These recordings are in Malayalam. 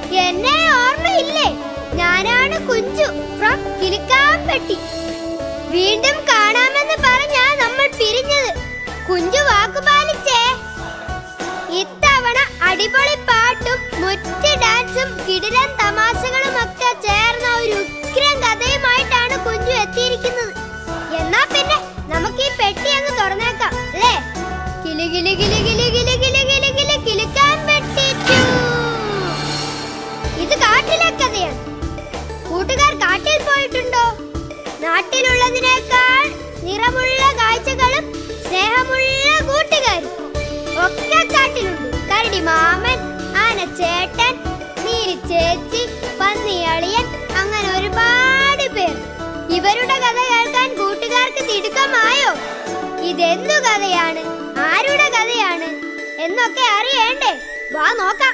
എന്നെ ഓർമ്മയില്ലേ ഞാനാണ് കുഞ്ചു ഫ്രം കിലുക്കാമ്പെട്ടി വീണ്ടും കാണാമെന്ന് പറഞ്ഞാ നമ്മൾ പിരിഞ്ഞത് കുഞ്ചു വാക്കു പാലിച്ചേ ഇത്തവണ അടിപൊളി പാട്ടും മുറ്റ് ഡാൻസും കിടിലൻ തമാശകളും ഒക്കെ ചേർന്ന ഒരു ഉഗ്രം കഥയുമായിട്ടാണ് കുഞ്ചു എത്തിയിരിക്കുന്നത് എന്നാ പിന്നെ നമുക്ക് ഈ പെട്ടി അങ്ങ് തുറന്നേക്കാം അല്ലേ കിലി കിലി കിലി കിലി കിലി കിലി കിലി കിലി കിലുക്കാൻ പെട്ടി ടൂ. ഇത് കാട്ടിലെ കഥയാണ് കൂട്ടുകാർ കാട്ടിൽ പോയിട്ടുണ്ടോ നാട്ടിലുള്ളതിനേക്കാൾ നിറമുള്ള കാഴ്ചകളും സ്നേഹമുള്ള കൂട്ടുകാരും ഒക്കെ കാട്ടിലുണ്ട് കരടി മാമൻ ആനച്ചേട്ടൻ നീരി ചേച്ചി പന്നി അളിയൻ അങ്ങനെ ഒരുപാട് പേർ ഇവരുടെ കഥ കേൾക്കാൻ കൂട്ടുകാർക്ക് തിടുക്കമായോ ഇതെന്തു കഥയാണ് ആരുടെ കഥയാണ് എന്നൊക്കെ അറിയണ്ടേ വാ നോക്കാം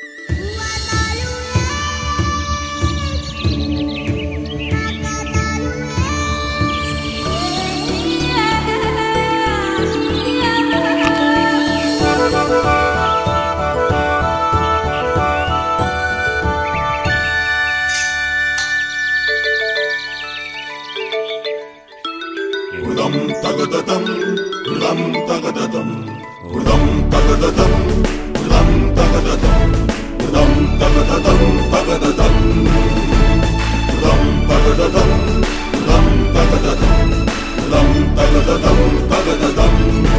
Udam tagadadam, udam tagadadam, udam tagadadam, udam tagadadam, udam tagadadam, tagadadam. Udam tagadadam, udam tagadadam, udam tagadadam, tagadadam.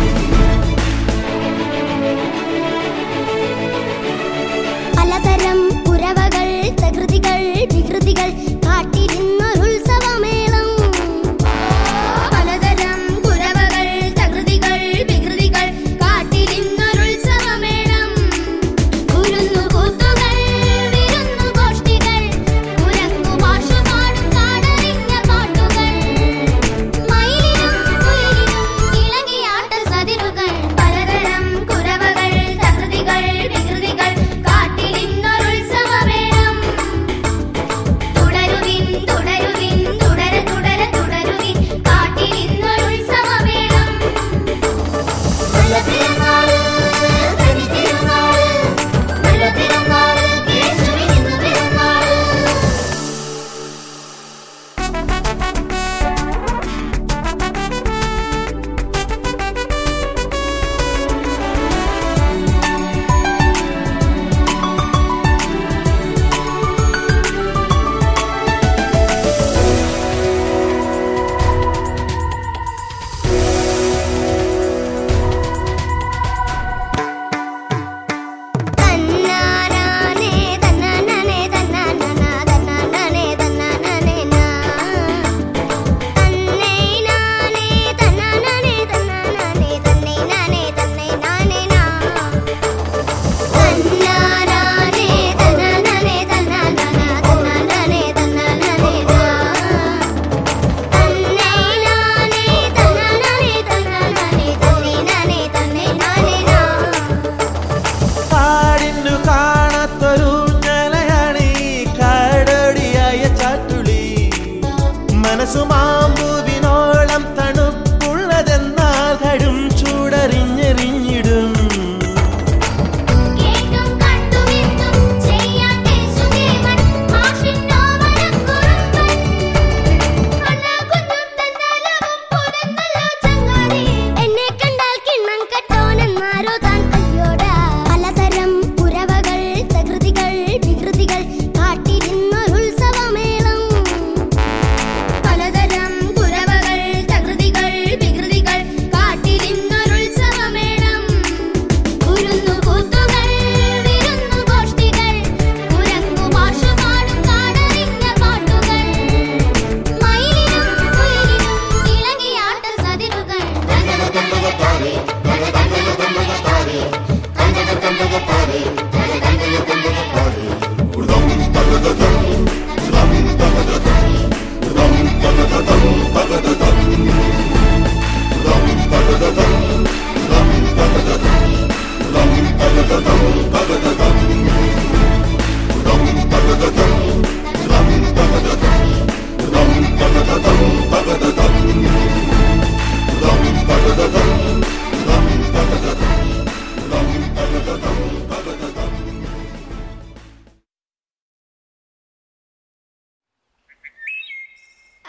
പലതരം പുരവകൾ തകൃതികൾ വികൃതികൾ കാട്ടിരുന്നൊരുത്സവമേളം പലതരം പുരവകൾ തകൃതികൾ വികൃതികൾ കാട്ടിരുന്നൊരുത്സവമേളം കുരുന്നു കൂത്തുകൾ വിരുന്നു ഗോഷ്ഠികൾ കുരങ്ങു ഭാഷ പാടും കാടറിഞ്ഞ പാട്ടുകൾ മയിലിനും കുയിലിനും ഇളകിയാട്ട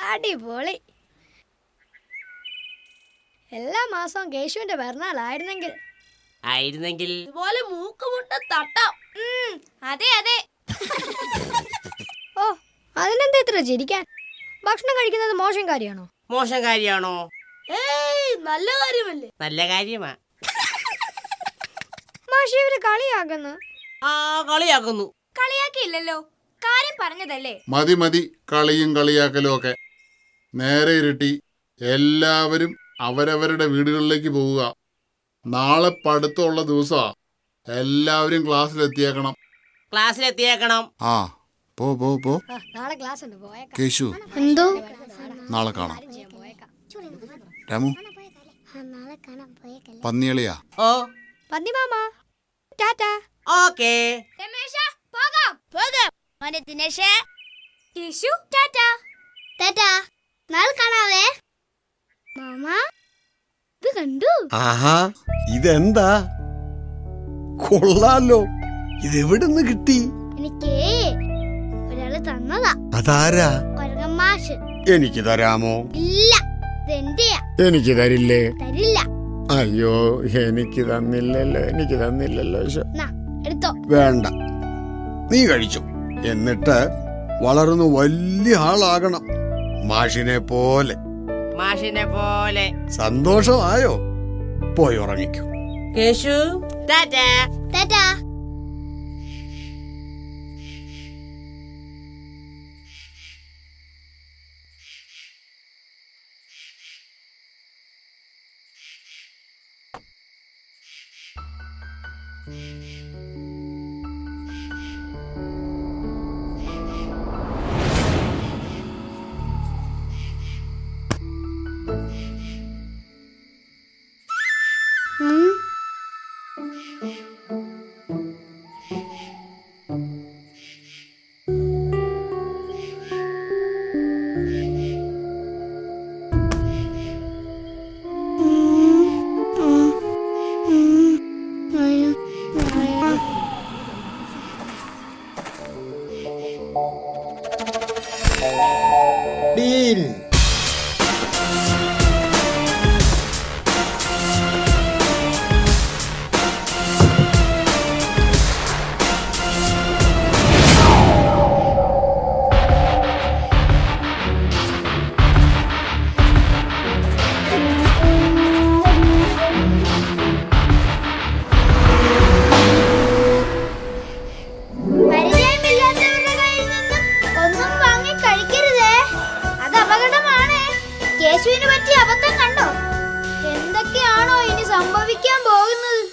അടിപൊളി എല്ലാ മാസവും കേശുവിന്റെ പിറന്നാളായിരുന്നെങ്കിൽ ആയിരുന്നെങ്കിൽ ഇതുപോലെ മൂക്കുമുട്ട തട്ടാം അതെ അതെ ഓ അതിനെന്താ ഇത്ര ചിരിക്കാൻ ഭക്ഷണം കഴിക്കുന്നത് മോശം കാര്യമാണോ മോശം കാര്യമാണോ ഏയ് നല്ല കാര്യമല്ലേ നല്ല കാര്യമാ മാഷി ഇവര് കളിയാക്കുന്നു ആ കളിയാക്കുന്നു കളിയാക്കിയില്ലല്ലോ കാര്യം പറഞ്ഞതല്ലേ മതി മതി കളിയും കളിയാക്കലും ഒക്കെ നേരെ ഇരുട്ടി എല്ലാവരും അവരവരുടെ വീടുകളിലേക്ക് പോവുക നാളെ പഠിത്തമുള്ള ദിവസമാ എല്ലാവരും ക്ലാസ്സിലെത്തിയേക്കണം ക്ലാസ്സിലെത്തിയേക്കണം ആ പോ പോ പോ ആ, നാളെ ക്ലാസ് ഉണ്ട് പോയേക്കാം കേശു എന്തോ നാളെ കാണാം രാമു പന്നിയളിയാ ഓ പന്നിമാമ ടാറ്റ ഓക്കേ രമേശ പോകാം പോകാം മോനെ ദിനേശ കേശു ടാറ്റ ടാറ്റ നാളെ കാണാവേ മാമ ഇത് കണ്ടു ആഹാ ഇതെന്താ കൊള്ളാലോ ഇതെവിടുന്ന് കിട്ടി എനിക്ക് ഒരാള് തന്നതാ അതാരാ കൊരങ്ങൻ മാഷ് എനിക്ക് തരാമോ ഇല്ല ഇതെന്റെയാ എനിക്ക് തരില്ലേ തരില്ല അയ്യോ എനിക്ക് തന്നില്ലല്ലോ എനിക്ക് തന്നില്ലല്ലോ ശോ. നാ എടുത്തോ വേണ്ട നീ കഴിച്ചു എന്നിട്ട് വളർന്നു വലിയ ആളാകണം മാഷിനെ പോലെ മാഷിനെ പോലെ സന്തോഷമായോ പോയി ഉറങ്ങിക്കോ കേശു ടാറ്റ ടാറ്റ ഡീൻ പരിചയമില്ലാത്തവരുടെ കയ്യിൽ നിന്നും ഒന്നും വാങ്ങി കഴിക്കരുതേ അത് അപകടമാണ് കേശുവിന് പറ്റിയ അബദ്ധം കണ്ടോ എന്തൊക്കെയാണോ ഇനി സംഭവിക്കാൻ പോകുന്നത്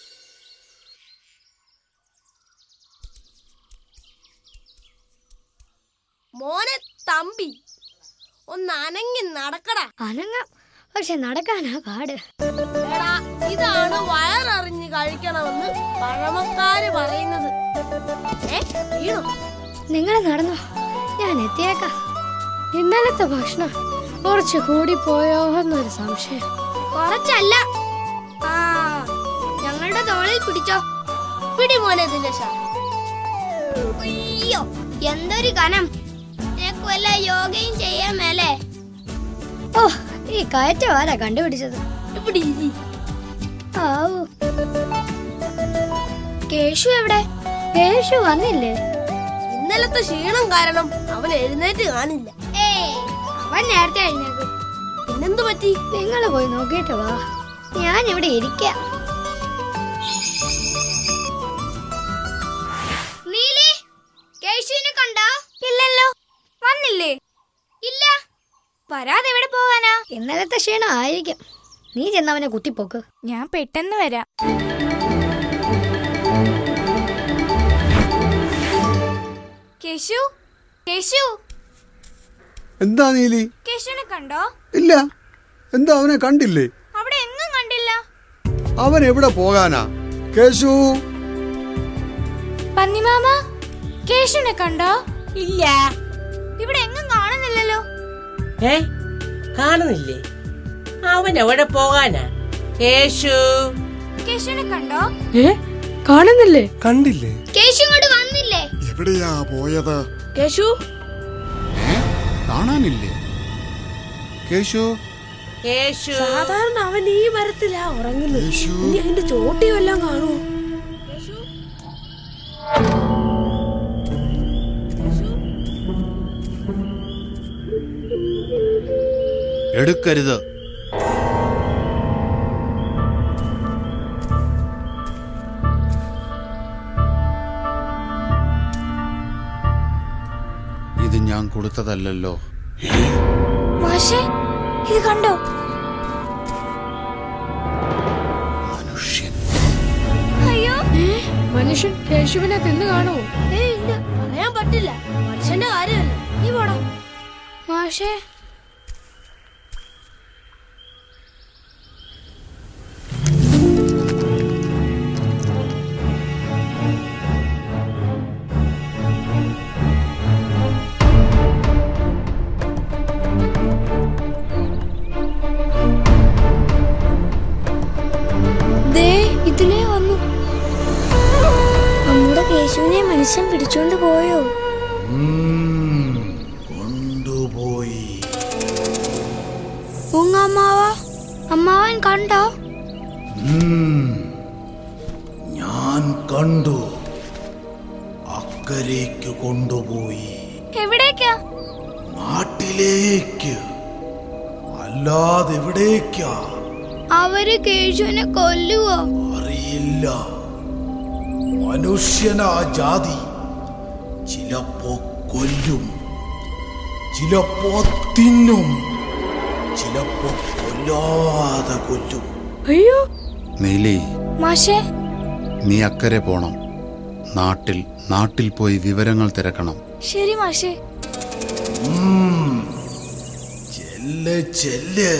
മോനെ തമ്പി ഒന്ന് അനങ്ങി നടക്കടാ അനങ്ങാം പക്ഷെ നടക്കാനാ പാട് എടാ ഇതാണ് വയററിഞ്ഞ് കഴിക്കണമെന്ന് പഴമക്കാര് പറയുന്നത് ഏ വീണോ നിങ്ങൾ നടന്നോ ഞാൻ എത്തിയേക്കാം ഇന്നലത്തെ ഭക്ഷണം കുറച്ച് കൂടിപ്പോയോ എന്നൊരു സംശയം കുറച്ചല്ല ആ ഞങ്ങളുടെ തോളിൽ പിടിച്ചോ പിടി മോനെ ദിനേശ അയ്യോ എന്തൊരു കനം നിനക്ക് വല്ല യോഗയും ചെയ്യാൻ മേലേ ഓ ഈ കയറ്റം ആരാ കണ്ടുപിടിച്ചത് ഇവിടെ ഇരി ആവൂ കേശു എവിടെ കേശു വന്നില്ലേ ഇന്നലത്തെ ക്ഷീണം കാരണം അവൻ എഴുന്നേറ്റ് കാണില്ല അവൻ നേരത്തെ എഴുന്നേക്കും പിന്നെന്തു പറ്റി നിങ്ങൾ പോയി നോക്കിയിട്ട് വാ ഞാൻ ഇവിടെ ഇരിക്കാം നീലി കേശുവിനെ കണ്ടോ ഇല്ലല്ലോ വന്നില്ലേ ഇല്ല വരാതെ എവിടെ പോകാനാ ഇന്നലത്തെ ക്ഷീണം ആയിരിക്കും നീ ചെന്നവനെ കുത്തിപ്പോക്ക് ഞാൻ പെട്ടെന്ന് വരാം കേശു കേശു എന്താ നീലി കേശുവിനെ കണ്ടോ ഇല്ല എന്താ അവനെ കണ്ടില്ലേ അവിടെ എങ്ങും കണ്ടില്ല അവൻ എവിടെ പോകാനാ കേശു പന്നിമാമ കേശുവിനെ കണ്ടോ ഇല്ല ഇവിടെ എങ്ങും കാണുന്നില്ലല്ലോ ഏ കാണുന്നില്ലേ അവൻ എവിടെ പോകാനാ കേശു കേശുവിനെ കണ്ടോ കണ്ടില്ലേ കേശു ഇങ്ങോട്ട് വന്നില്ലേ എവിടെയാ പോയത് കേശു ഏ കാണാനില്ലേ കേശു കേശു സാധാരണ അവൻ ഈ മരത്തിലാ ഉറങ്ങുന്നത് കേശു ഇനി അതിന്റെ ചോട്ടി വല്ലതും കാണുമോ എടുക്കരുത് ഇത് ഞാൻ കൊടുത്തതല്ലല്ലോ മാഷേ ഇത് കണ്ടോ മനുഷ്യൻ അയ്യോ മനുഷ്യൻ കേശുവിനെ തിന്നു കാണുമോ ഏ ഇല്ല പറയാൻ പറ്റില്ല മനുഷ്യന്റെ കാര്യമല്ല നീ പോടാ മാഷേ ദേ ഇതിലേ വന്നു നമ്മുടെ കേശുവിനെ മനുഷ്യൻ പിടിച്ചോണ്ട് പോയോ കൊണ്ടുപോയി ഉങ്ങമ്മാവ അമ്മാവൻ കണ്ടോ ഞാൻ കണ്ടു അക്കരയ്ക്ക് കൊണ്ടുപോയി എവിടേക്കാ നാട്ടിലേക്ക് അല്ലാതെ എവിടേക്കാ അവര് കേശുവിനെ കൊല്ലുവോ അറിയില്ല മനുഷ്യനാ ജാതി ചിലപ്പോ കൊല്ലും ചിലപ്പോ തിന്നും ചിലപ്പോ കൊല്ലാതെ കൊല്ലും അയ്യോ നീലി മാഷേ നീ അക്കരെ പോണം നാട്ടിൽ നാട്ടിൽ പോയി വിവരങ്ങൾ തിരക്കണം ശരി മാഷേ ചെല്ല് ചെല്ല്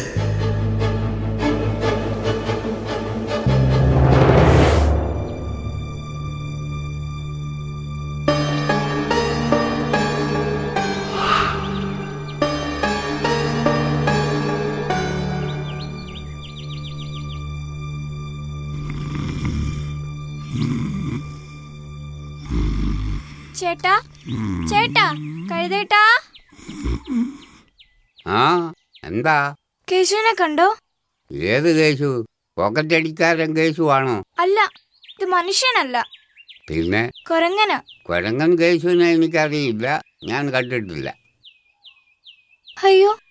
ചേട്ടാ ചേട്ടാ കഴുതേട്ടാ ആ എന്താ കേശുവിനെ കണ്ടോ ഏത് കേശു പോക്കറ്റടിക്കാരൻ കേശുവാണോ അല്ല ഇത് മനുഷ്യനല്ല പിന്നെ കൊരങ്ങന കുരങ്ങൻ കേശുവിനെ എനിക്കറിയില്ല ഞാൻ കണ്ടിട്ടില്ല അയ്യോ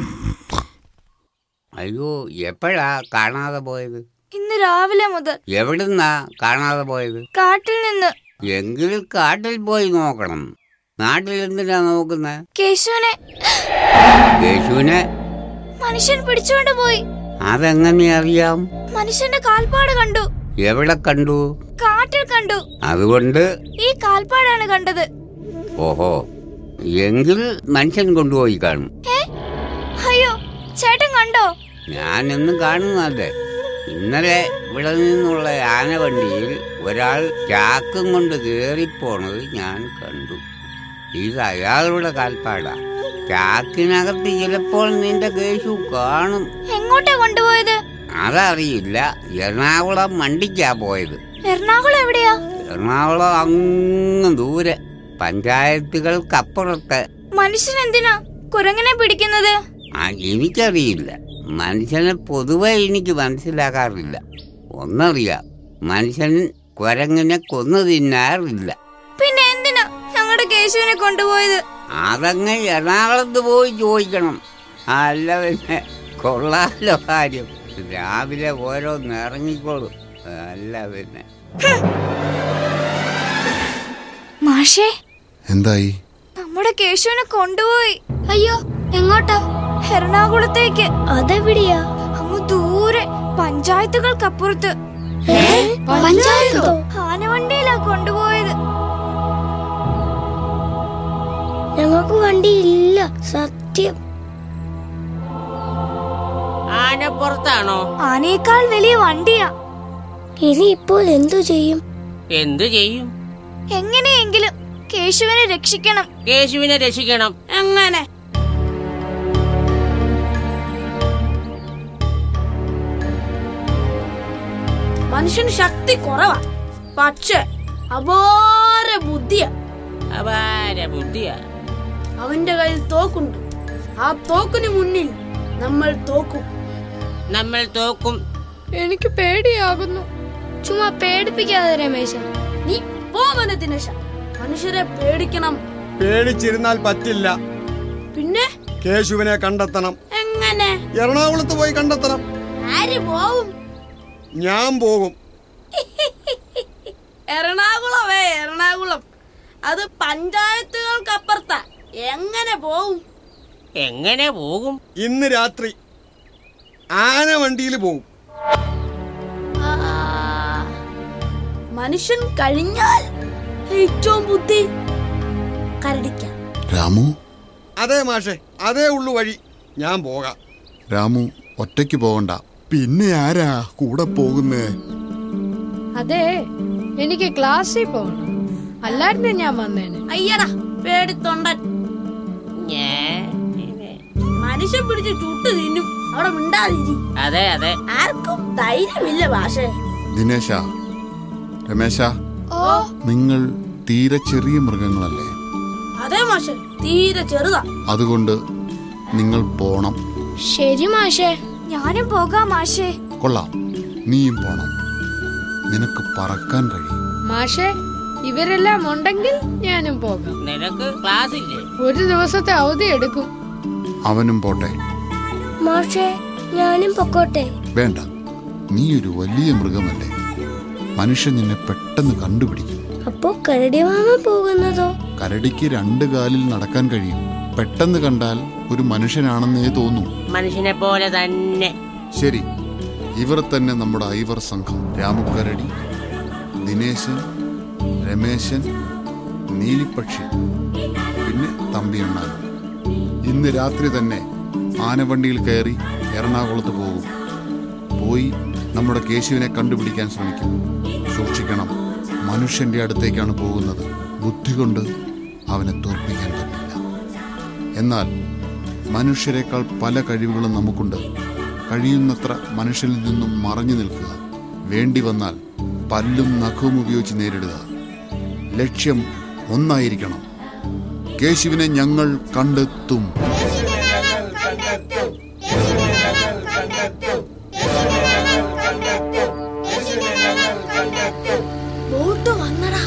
അയ്യോ എപ്പോഴാ കാണാതെ പോയത് ഇന്ന് രാവിലെ മുതൽ എവിടുന്നാ കാണാതെ പോയത് കാട്ടിൽ നിന്ന് എങ്കിൽ കാട്ടിൽ പോയി നോക്കണം നാട്ടിൽ എന്തിനാ നോക്കുന്നത് കേശുവിനെ കേശുവിനെ മനുഷ്യൻ പിടിച്ചുകൊണ്ട് പോയി അതെങ്ങനെ അറിയാം മനുഷ്യന്റെ കാൽപ്പാട് കണ്ടു എവിടെ കണ്ടു കാട്ടിൽ കണ്ടു അതുകൊണ്ട് ഈ കാൽപ്പാടാണ് കണ്ടത് ഓഹോ എങ്കിൽ മനുഷ്യൻ കൊണ്ടുപോയി കാണും ഏ അയ്യോ ചേട്ടൻ കണ്ടോ ഞാനെന്നും കാണുന്നതല്ലേ ഇന്നലെ ഇവിടെ നിന്നുള്ള ആനവണ്ടിയിൽ ഒരാൾ ചാക്കും കൊണ്ട് കയറിപ്പോണത് ഞാൻ കണ്ടു ഇത് അയാളുടെ കാൽപ്പാടാ ചാക്കിനകത്ത് ചിലപ്പോൾ നിന്റെ കേശു കാണും എങ്ങോട്ടാ കൊണ്ടുപോയത് അതറിയില്ല എറണാകുളം വണ്ടിക്കാ പോയത് എറണാകുളം എവിടെയാ എറണാകുളം അങ്ങ് ദൂരെ പഞ്ചായത്തുകൾക്കപ്പുറത്ത് മനുഷ്യൻ എന്തിനാ കുരങ്ങനെ പിടിക്കുന്നത് ആ എനിക്കറിയില്ല മനുഷ്യനെ പൊതുവെ എനിക്ക് മനസ്സിലാക്കാറില്ല ഒന്നറിയാം മനുഷ്യൻ കുരങ്ങിനെ കൊന്നു തിന്നാറില്ല പിന്നെ എന്തിനാ ഞങ്ങളുടെ കേശുവിനെ കൊണ്ടുപോയത് അതങ്ങ് എറണാകുളത്ത് പോയി ചോദിക്കണം അല്ല പിന്നെ കൊള്ളാലോ കാര്യം രാവിലെ ഓരോന്ന് ഇറങ്ങിക്കോളും അല്ല പിന്നെ മാഷേ എന്തായി നമ്മുടെ കേശുവിനെ കൊണ്ടുപോയി അയ്യോ എങ്ങോട്ടാ എറണാകുളത്തേക്ക് അതെവിടെയാ അങ്ങ് ദൂരെ പഞ്ചായത്തുകൾക്കപ്പുറത്ത് പഞ്ചായത്തോ ആനവണ്ടിയിലാ കൊണ്ടുപോയത് ഞങ്ങൾക്ക് വണ്ടി ഇല്ല സത്യം ആനപ്പുറത്താണോ ആനയേക്കാൾ വലിയ വണ്ടിയാ ഇനി ഇപ്പോൾ എന്തു ചെയ്യും എന്തു ചെയ്യും എങ്ങനെയെങ്കിലും കേശുവിനെ രക്ഷിക്കണം കേശുവിനെ രക്ഷിക്കണം എങ്ങനെ മനുഷ്യന് ശക്തി കുറവാ പക്ഷെ അപാര ബുദ്ധിയാ അപാര ബുദ്ധിയാ അവന്റെ കയ്യിൽ തോക്കുണ്ട് ആ തോക്കിന് മുന്നിൽ നമ്മൾ തോക്കും നമ്മൾ തോക്കും എനിക്ക് പേടിയാകുന്നു ചുമ്മാ പേടിപ്പിക്കാതെ രമേശ നീ പോവന ദിനേശ മനുഷ്യരെ പേടിക്കണം പേടിച്ചിരുന്നാൽ പറ്റില്ല പിന്നെ കേശുവിനെ കണ്ടെത്തണം എങ്ങനെ എറണാകുളത്ത് പോയി കണ്ടെത്തണം ആര് പോവും ഞാൻ പോകും എറണാകുളമേ എറണാകുളം അത് പഞ്ചായത്തുകൾക്കപ്പുറത്താ എങ്ങനെ പോവും എങ്ങനെ പോകും ഇന്ന് രാത്രി ആന വണ്ടിയിൽ പോകും ആ, മനുഷ്യൻ കഴിഞ്ഞാൽ ഏറ്റവും ബുദ്ധി കരടിക്കാം രാമു അതേ മാഷെ അതേ ഉള്ളു വഴി ഞാൻ പോകാം രാമു ഒറ്റയ്ക്ക് പോകണ്ട പിന്നെ ആരാ കൂടെ പോകുന്നേ അതെ എനിക്ക് ക്ലാസ്സിൽ പോകണം അല്ലായിരുന്നു ഞാൻ വന്നേനെ അയ്യടാ പേടിത്തൊണ്ടൻ ഞാൻ മനുഷ്യൻ പിടിച്ച് ചുട്ടു തിന്നും അവിടെ മിണ്ടാതിരി അതെ അതെ ആർക്കും ധൈര്യമില്ല ഭാഷേ ദിനേശ രമേശ നിങ്ങൾ തീരെ ചെറിയ മൃഗങ്ങളല്ലേ അതെ മാഷെ തീരെ ചെറുതാ അതുകൊണ്ട് നിങ്ങൾ പോണം ശരി മാഷേ ഞാനും പോകാം മാഷേ കൊള്ളാം നീയും പോണം നിനക്ക് പറക്കാൻ കഴിയും മാഷെ ഇവരെല്ലാം ഉണ്ടെങ്കിൽ ഞാനും പോകാം നിനക്ക് ക്ലാസ് ഇല്ലേ ഒരു ദിവസത്തെ അവധി എടുക്കും അവനും പോട്ടെ മാഷേ ഞാനും പൊക്കോട്ടെ വേണ്ട നീ ഒരു വലിയ മൃഗമല്ലേ മനുഷ്യൻ നിന്നെ പെട്ടെന്ന് കണ്ടുപിടിക്കും അപ്പോ കരടി മാമ പോകുന്നതോ കരടിക്ക് രണ്ട് കാലിൽ നടക്കാൻ കഴിയും പെട്ടെന്ന് കണ്ടാൽ ഒരു മനുഷ്യനാണെന്നേ തോന്നും മനുഷ്യനെ പോലെ തന്നെ ശരി ഇവർ തന്നെ നമ്മുടെ ഐവർ സംഘം രാമുക്കരടി ദിനേശൻ രമേശൻ നീലിപ്പക്ഷി പിന്നെ തമ്പിയണ്ണാൻ ഇന്ന് രാത്രി തന്നെ ആനവണ്ടിയിൽ കയറി എറണാകുളത്ത് പോകും പോയി നമ്മുടെ കേശുവിനെ കണ്ടുപിടിക്കാൻ ശ്രമിക്കും സൂക്ഷിക്കണം മനുഷ്യന്റെ അടുത്തേക്കാണ് പോകുന്നത് ബുദ്ധി കൊണ്ട് അവനെ തോൽപ്പിക്കാൻ പറ്റില്ല എന്നാൽ മനുഷ്യരെക്കാൾ പല കഴിവുകളും നമുക്കുണ്ട് കഴിയുന്നത്ര മനുഷ്യരിൽ നിന്നും മറഞ്ഞു നിൽക്കുക വേണ്ടി വന്നാൽ പല്ലും നഖവും ഉപയോഗിച്ച് നേരിടുക ലക്ഷ്യം ഒന്നായിരിക്കണം കേശുവിനെ ഞങ്ങൾ കണ്ടെത്തും ബോട്ട് വന്നടാ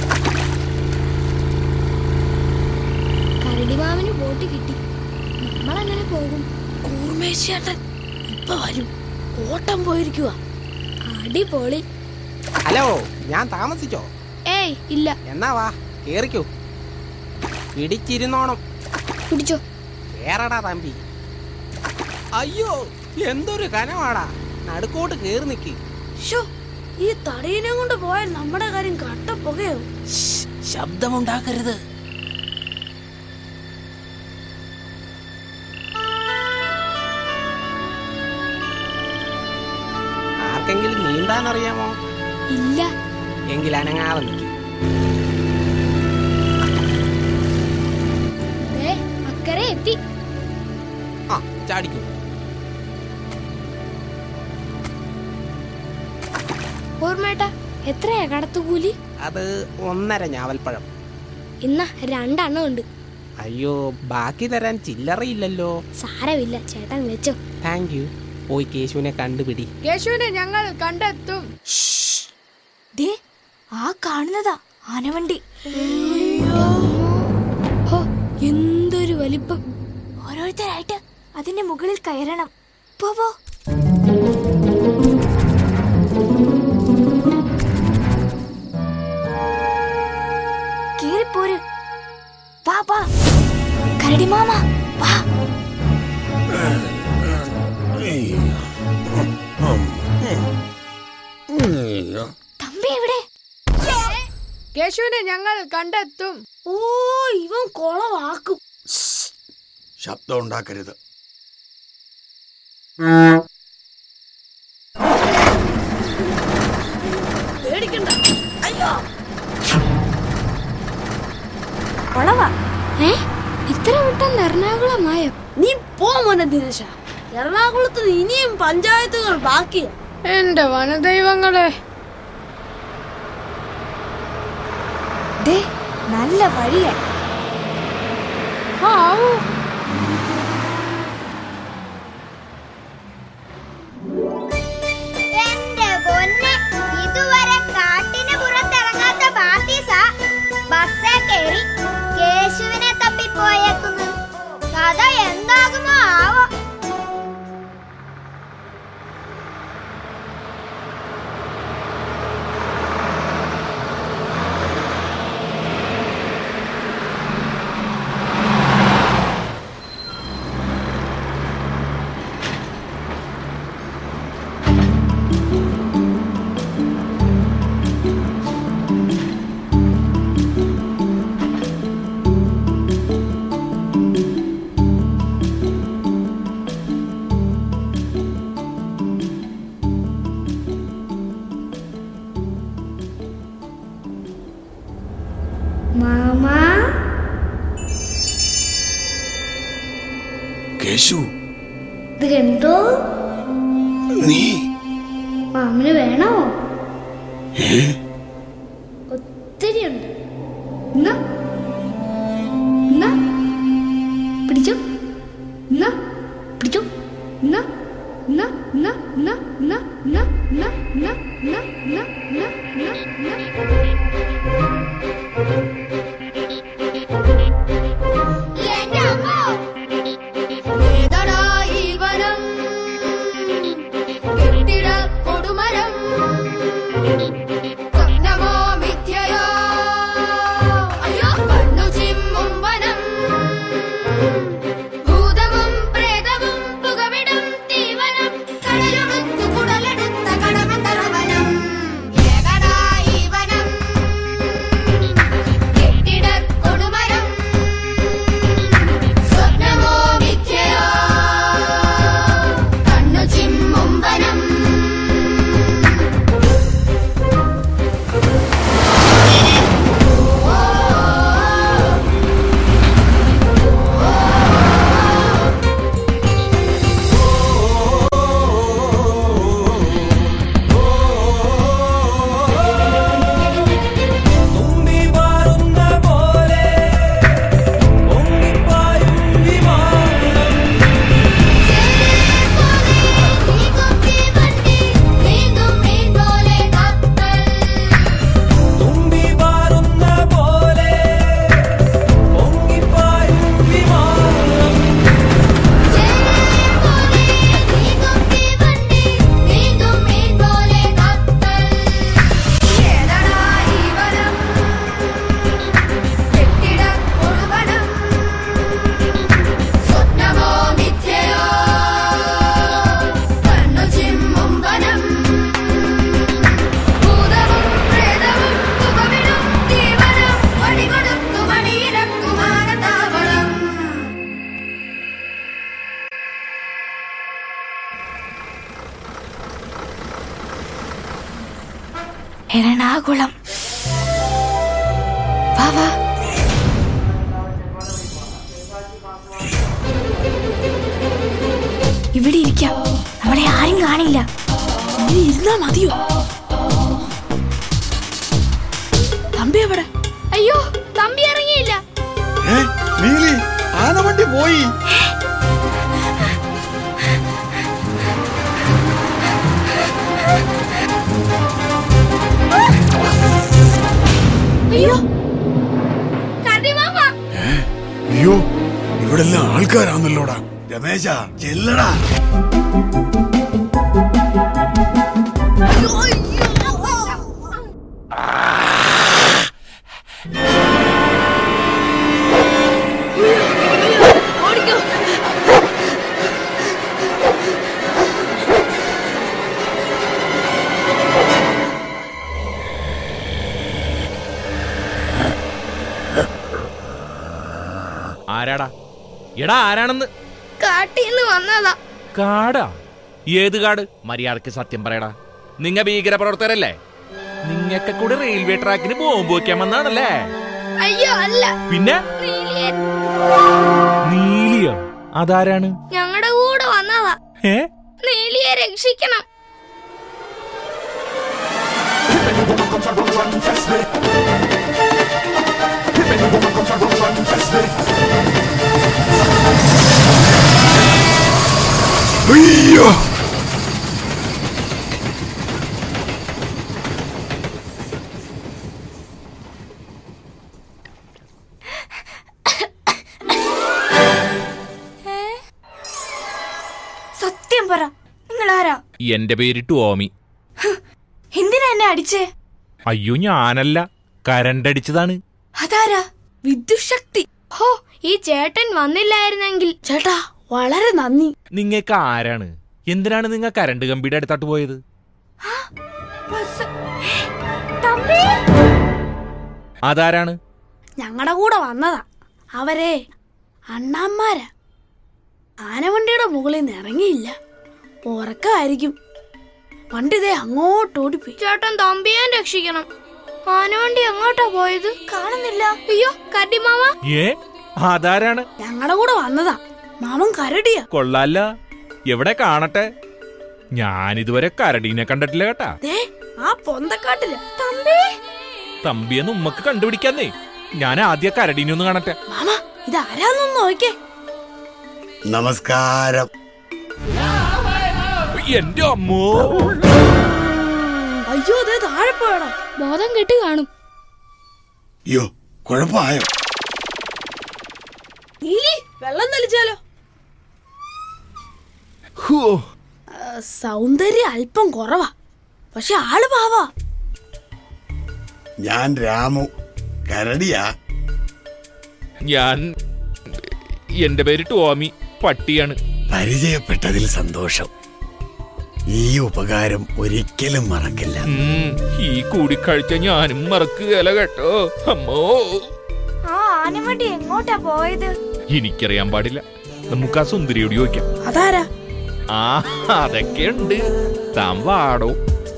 കരടി മാമന് ബോട്ട് കിട്ടി നമ്മളെങ്ങനെ പോകും കൂർമേശേട്ടൻ ഇപ്പൊ വരും ഓട്ടം പോയിരിക്കുക അടിപൊളി ഹലോ ഞാൻ താമസിച്ചോ ഏയ് ഇല്ല എന്നാ വാ കേറിക്കോ പിടിച്ചിരുന്നോണം പിടിച്ചോ കേറടാ തമ്പി അയ്യോ എന്തൊരു കനമാടാ നടുക്കോട്ട് കേറി നിക്ക് ഷോ ഈ തടയിനെ കൊണ്ട് പോയാൽ നമ്മുടെ കാര്യം കട്ട പുകയോ ശബ്ദമുണ്ടാക്കരുത് ആർക്കെങ്കിലും നീന്താൻ അറിയാമോ ഇല്ല എങ്കിൽ അനങ്ങാതെ നിൽക്കും ദേ, അക്കരെ എത്തി ആ ചാടിക്കൂ ഓർമ്മേട്ട എത്രയാ കടത്തുകൂലി അത് ഒന്നര ഞാവൽപ്പഴം ഇന്ന രണ്ടെണ്ണം ഉണ്ട് അയ്യോ ബാക്കി തരാൻ ചില്ലറയില്ലല്ലോ സാരമില്ല ചേട്ടൻ വെച്ചോ താങ്ക് യു പോയി കേശുവിനെ കണ്ടുപിടി കേശുവിനെ ഞങ്ങൾ കണ്ടെത്തും ദേ ആ കാണുന്നതാ ആനവണ്ടി ഹോ, എന്തൊരു വലിപ്പം ഓരോരുത്തരായിട്ട് അതിന്റെ മുകളിൽ കയറണം പോവോ കേറിപ്പോര് വാ വാ കരടി മാമ വാ തമ്പി എവിടെ കേശുവിനെ ഞങ്ങൾ കണ്ടെത്തും ഓ ഇവൻ കൊളവാക്കും ശബ്ദം ഉണ്ടാക്കരുത് പേടിക്കണ്ട അയ്യോ കൊളവാ ഏ ഇത്ര പെട്ടെന്ന് എറണാകുളമായോ നീ പോ മോനെ ദിനേശ എറണാകുളത്ത് ഇനിയും പഞ്ചായത്തുകൾ ബാക്കിയാ എന്റെ വനദൈവങ്ങളെ ദേ നല്ല വഴിയാ ആവൂ കേശു ഇതെന്തോ നീ മാമന് വേണോ ഏ ഒത്തിരി ഉണ്ട് എന്നാ എന്നാ പിടിച്ചോ എന്നാ പിടിച്ചോ എന്നാ എന്നാ എന്നാ എന്നാ എന്നാ എന്നാ എന്നാ എന്നാ എന്നാ എന്നാ എന്നാ എന്നാ എന്നാ എന്റെ അമ്മ ഏതടാ ഈ വനം കെട്ടിട കൊടുമരം സ്വപ്നമോ മിഥ്യയോ അയ്യോ കണ്ണു ചിമ്മും വനം ഭൂതവും പ്രേതവും പുകവിടും തീവനം കടലൊടുത്തു കുടലെടുത്ത കടമന്തറവനം ഏകടാ ഈ വനം കെട്ടിട കൊടുമരം സ്വപ്നമോ മിഥ്യയോ കണ്ണു ചിമ്മും വനം സ്വപ്നമോ മിഥ്യയോ കണ്ണു ചിമ്മും വനം ഭൂതവും പ്രേതവും പുകവിടും തീവനം വടികൊടുത്തു മണിയിലക്കുമാനത്താവളം എറണാകുളം വാ വാ ഇവിടെ ഇരിക്കാം നമ്മളെ ആരും കാണില്ല ഇനി ഇരുന്നാ മതിയോ തമ്പി എവിടെ അയ്യോ തമ്പി ഇറങ്ങിയില്ല ഏ നീലി ആനവണ്ടി പോയി അയ്യോ കടിമാമ അയ്യോ ഇവിടെല്ലാം ആൾക്കാരാന്നല്ലോടാ രമേശ ചെല്ലടാ ഓടിക്കോ ആരാടാ എടാ ആരാണെന്ന് കാട്ടിന്ന് വന്നതാ കാടാ ഏത് കാട് മര്യാദക്ക് സത്യം പറയടാ നിങ്ങ ഭീകര പ്രവർത്തകരല്ലേ നിങ്ങക്കെ കൂടെ റെയിൽവേ ട്രാക്കിന് ബോംബ് വെക്കാൻ വന്നാണല്ലേ അയ്യോ അല്ല പിന്നെ നീലിയൻ നീലിയോ അതാരാണ് ഞങ്ങളുടെ കൂടെ വന്നതാ ഏ നീലിയെ രക്ഷിക്കണം അയ്യോ സത്യം പറ നിങ്ങൾ ആരാ എന്റെ പേര് ടോമി എന്തിനാ എന്നെ അടിച്ചേ അയ്യോ ഞാനല്ല കരണ്ടടിച്ചതാണ് അതാരാ വിദ്യുശക്തി ഹോ ഈ ചേട്ടൻ വന്നില്ലായിരുന്നെങ്കിൽ ചേട്ടാ വളരെ നന്ദി നിങ്ങക്ക് ആരാണ് എന്തിനാണ് നിങ്ങ കരണ്ട് കമ്പിയുടെ അടുത്തോട്ട് പോയത് തമ്പി അതാരാണ് ഞങ്ങളുടെ കൂടെ വന്നതാ അവരെ അണ്ണാന്മാരാ ആനവണ്ടിയുടെ മുകളിൽ നിന്ന് ഇറങ്ങിയില്ല ഉറക്കമായിരിക്കും വണ്ടി ദേ അങ്ങോട്ട് ഓടിപ്പോയി ചേട്ടൻ തമ്പിയെ രക്ഷിക്കണം ആനവണ്ടി എങ്ങോട്ടാ പോയത് കാണുന്നില്ല അയ്യോ കടിമാമ ഏ അതാരാണ് ഞങ്ങളുടെ കൂടെ വന്നതാ മാമൻ കരടിയാ കൊള്ളാല്ല എവിടെ കാണട്ടെ ഞാനിതുവരെ കരടീനെ കണ്ടിട്ടില്ല കേട്ടാ ദേ ആ പൊന്തക്കാട്ടില് തമ്പി തമ്പിയെന്ന് ഉമ്മക്ക് കണ്ടുപിടിക്കാന്നേ ഞാൻ ആദ്യ കരടീനെ ഒന്ന് കാണട്ടെ മാമ ഇതാരാന്നൊന്ന് നോക്കേ നമസ്കാരം എന്റെ അമ്മോ അയ്യോ ദേ താഴെ പോയണം ബോധം കെട്ട് കാണും അയ്യോ കുഴപ്പമായോ നീലി വെള്ളം തളിച്ചാലോ ആ, സൗന്ദര്യം അല്പം കുറവാ പക്ഷെ ആള് പാവാ ഞാൻ രാമു കരടിയാ ഞാൻ എന്റെ പേര് ടോമി പട്ടിയാണ് പരിചയപ്പെട്ടതിൽ സന്തോഷം ഈ ഉപകാരം ഒരിക്കലും മറക്കില്ല ഉം, ഈ കൂടിക്കാഴ്ച ഞാനും മറക്കുകയല്ല കേട്ടോ അമ്മോ ആ ആനമണ്ടി എങ്ങോട്ടാ പോയത് എനിക്കറിയാൻ പാടില്ല നമുക്ക് ആ സുന്ദരിയോട് ചോദിക്കാം അതാരാ ആ അതൊക്കെ ഉണ്ട് താൻ വാടോ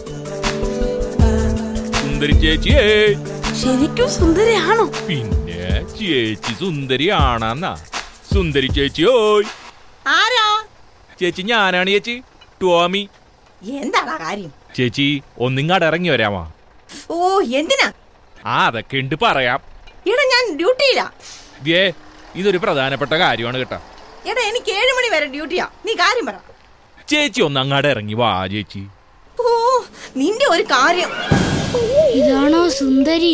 സുന്ദരി ചേച്ചിയേ ശരിക്കും സുന്ദരിയാണോ പിന്നെ ചേച്ചി സുന്ദരി ആണെന്നാ സുന്ദരി ചേച്ചി ഓയ് ആരാ ചേച്ചി ഞാനാണ് ചേച്ചി ടോമി എന്താടാ കാര്യം ചേച്ചി ഒന്നിങ്ങാട് ഇറങ്ങി വരാമോ ഓ എന്തിനാ ആ അതൊക്കെ ഉണ്ട് പറയാം എടാ ഞാൻ ഡ്യൂട്ടിയിലാ ദേ ഇതൊരു പ്രധാനപ്പെട്ട കാര്യമാണ് കേട്ടാ എടാ എനിക്ക് ഏഴ് മണി വരെ ഡ്യൂട്ടിയാ നീ കാര്യം പറ ചേച്ചി ഒന്ന് അങ്ങാട് ഇറങ്ങി വാ ചേച്ചി ഓ നിന്റെ ഒരു കാര്യം ഇതാണോ സുന്ദരി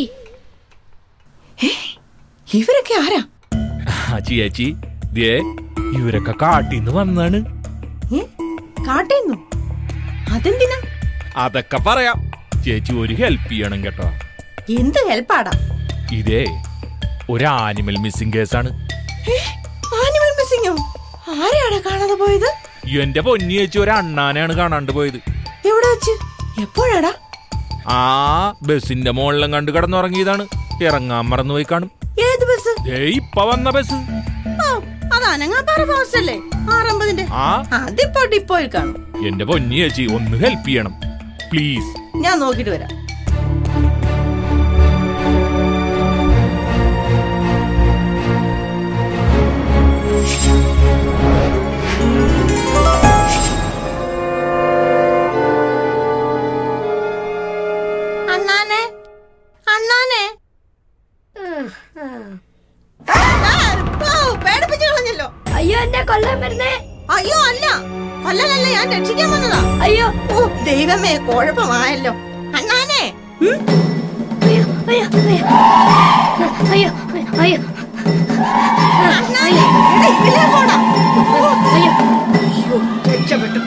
ഇവരൊക്കെ ആരാ ആ ചേച്ചി ദേ ഇവരൊക്കെ കാട്ടിന്ന് വന്നാണ് ഏ കാട്ടേന്നു അതെന്തിനാ അതൊക്കെ പറയാം ചേച്ചി ഒരു ഹെൽപ്പ് ചെയ്യണം കേട്ടോ എന്ത് ഹെൽപ്പാടാ ഇതേ ഒരു ആനിമൽ മിസ്സിംഗ് കേസാണ് ആനിമൽ മിസ്സിങ്ങോ ആരെയാടാ കാണാതെ പോയത് എന്റെ പൊന്നി ചേച്ചി ഒരു അണ്ണാനെയാണ് കാണാണ്ട് പോയത് എവിടെ വെച്ച് എപ്പോഴാടാ ആ ബസിന്റെ മുകളിലും കണ്ട് കിടന്നുറങ്ങിയതാണ് ഇറങ്ങാൻ മറന്നുപോയി കാണും ഏത് ബസ് ദേ ഇപ്പൊ വന്ന ബസ് ഓ അത് അനങ്ങാപ്പാറ ഫാസ്റ്റ് അല്ലേ ആറമ്പതിന്റെ ആ അതിപ്പോ ഡിപ്പോയിൽ കാണും എന്റെ പൊന്നി ചേച്ചി ഒന്ന് ഹെൽപ്പ് ചെയ്യണം പ്ലീസ് ഞാൻ നോക്കിട്ട് വരാം അണ്ണാനെ അണ്ണാനെ ആ, ഓ, പേടിപ്പിച്ച് കളഞ്ഞല്ലോ അയ്യോ എന്നെ കൊല്ലാൻ വരുന്നേ അയ്യോ അല്ല കൊല്ലലല്ല ഞാൻ രക്ഷിക്കാൻ വന്നതാ അയ്യോ ഓ ദൈവമേ കുഴപ്പമായല്ലോ അണ്ണാനെ ഉം? അയ്യോ അയ്യോ അയ്യോ അയ്യോ അയ്യോ അണ്ണാനെ എടാ, ഇതിലേ പോടാ ഓ, അയ്യോ അയ്യോ, രക്ഷപ്പെട്ടു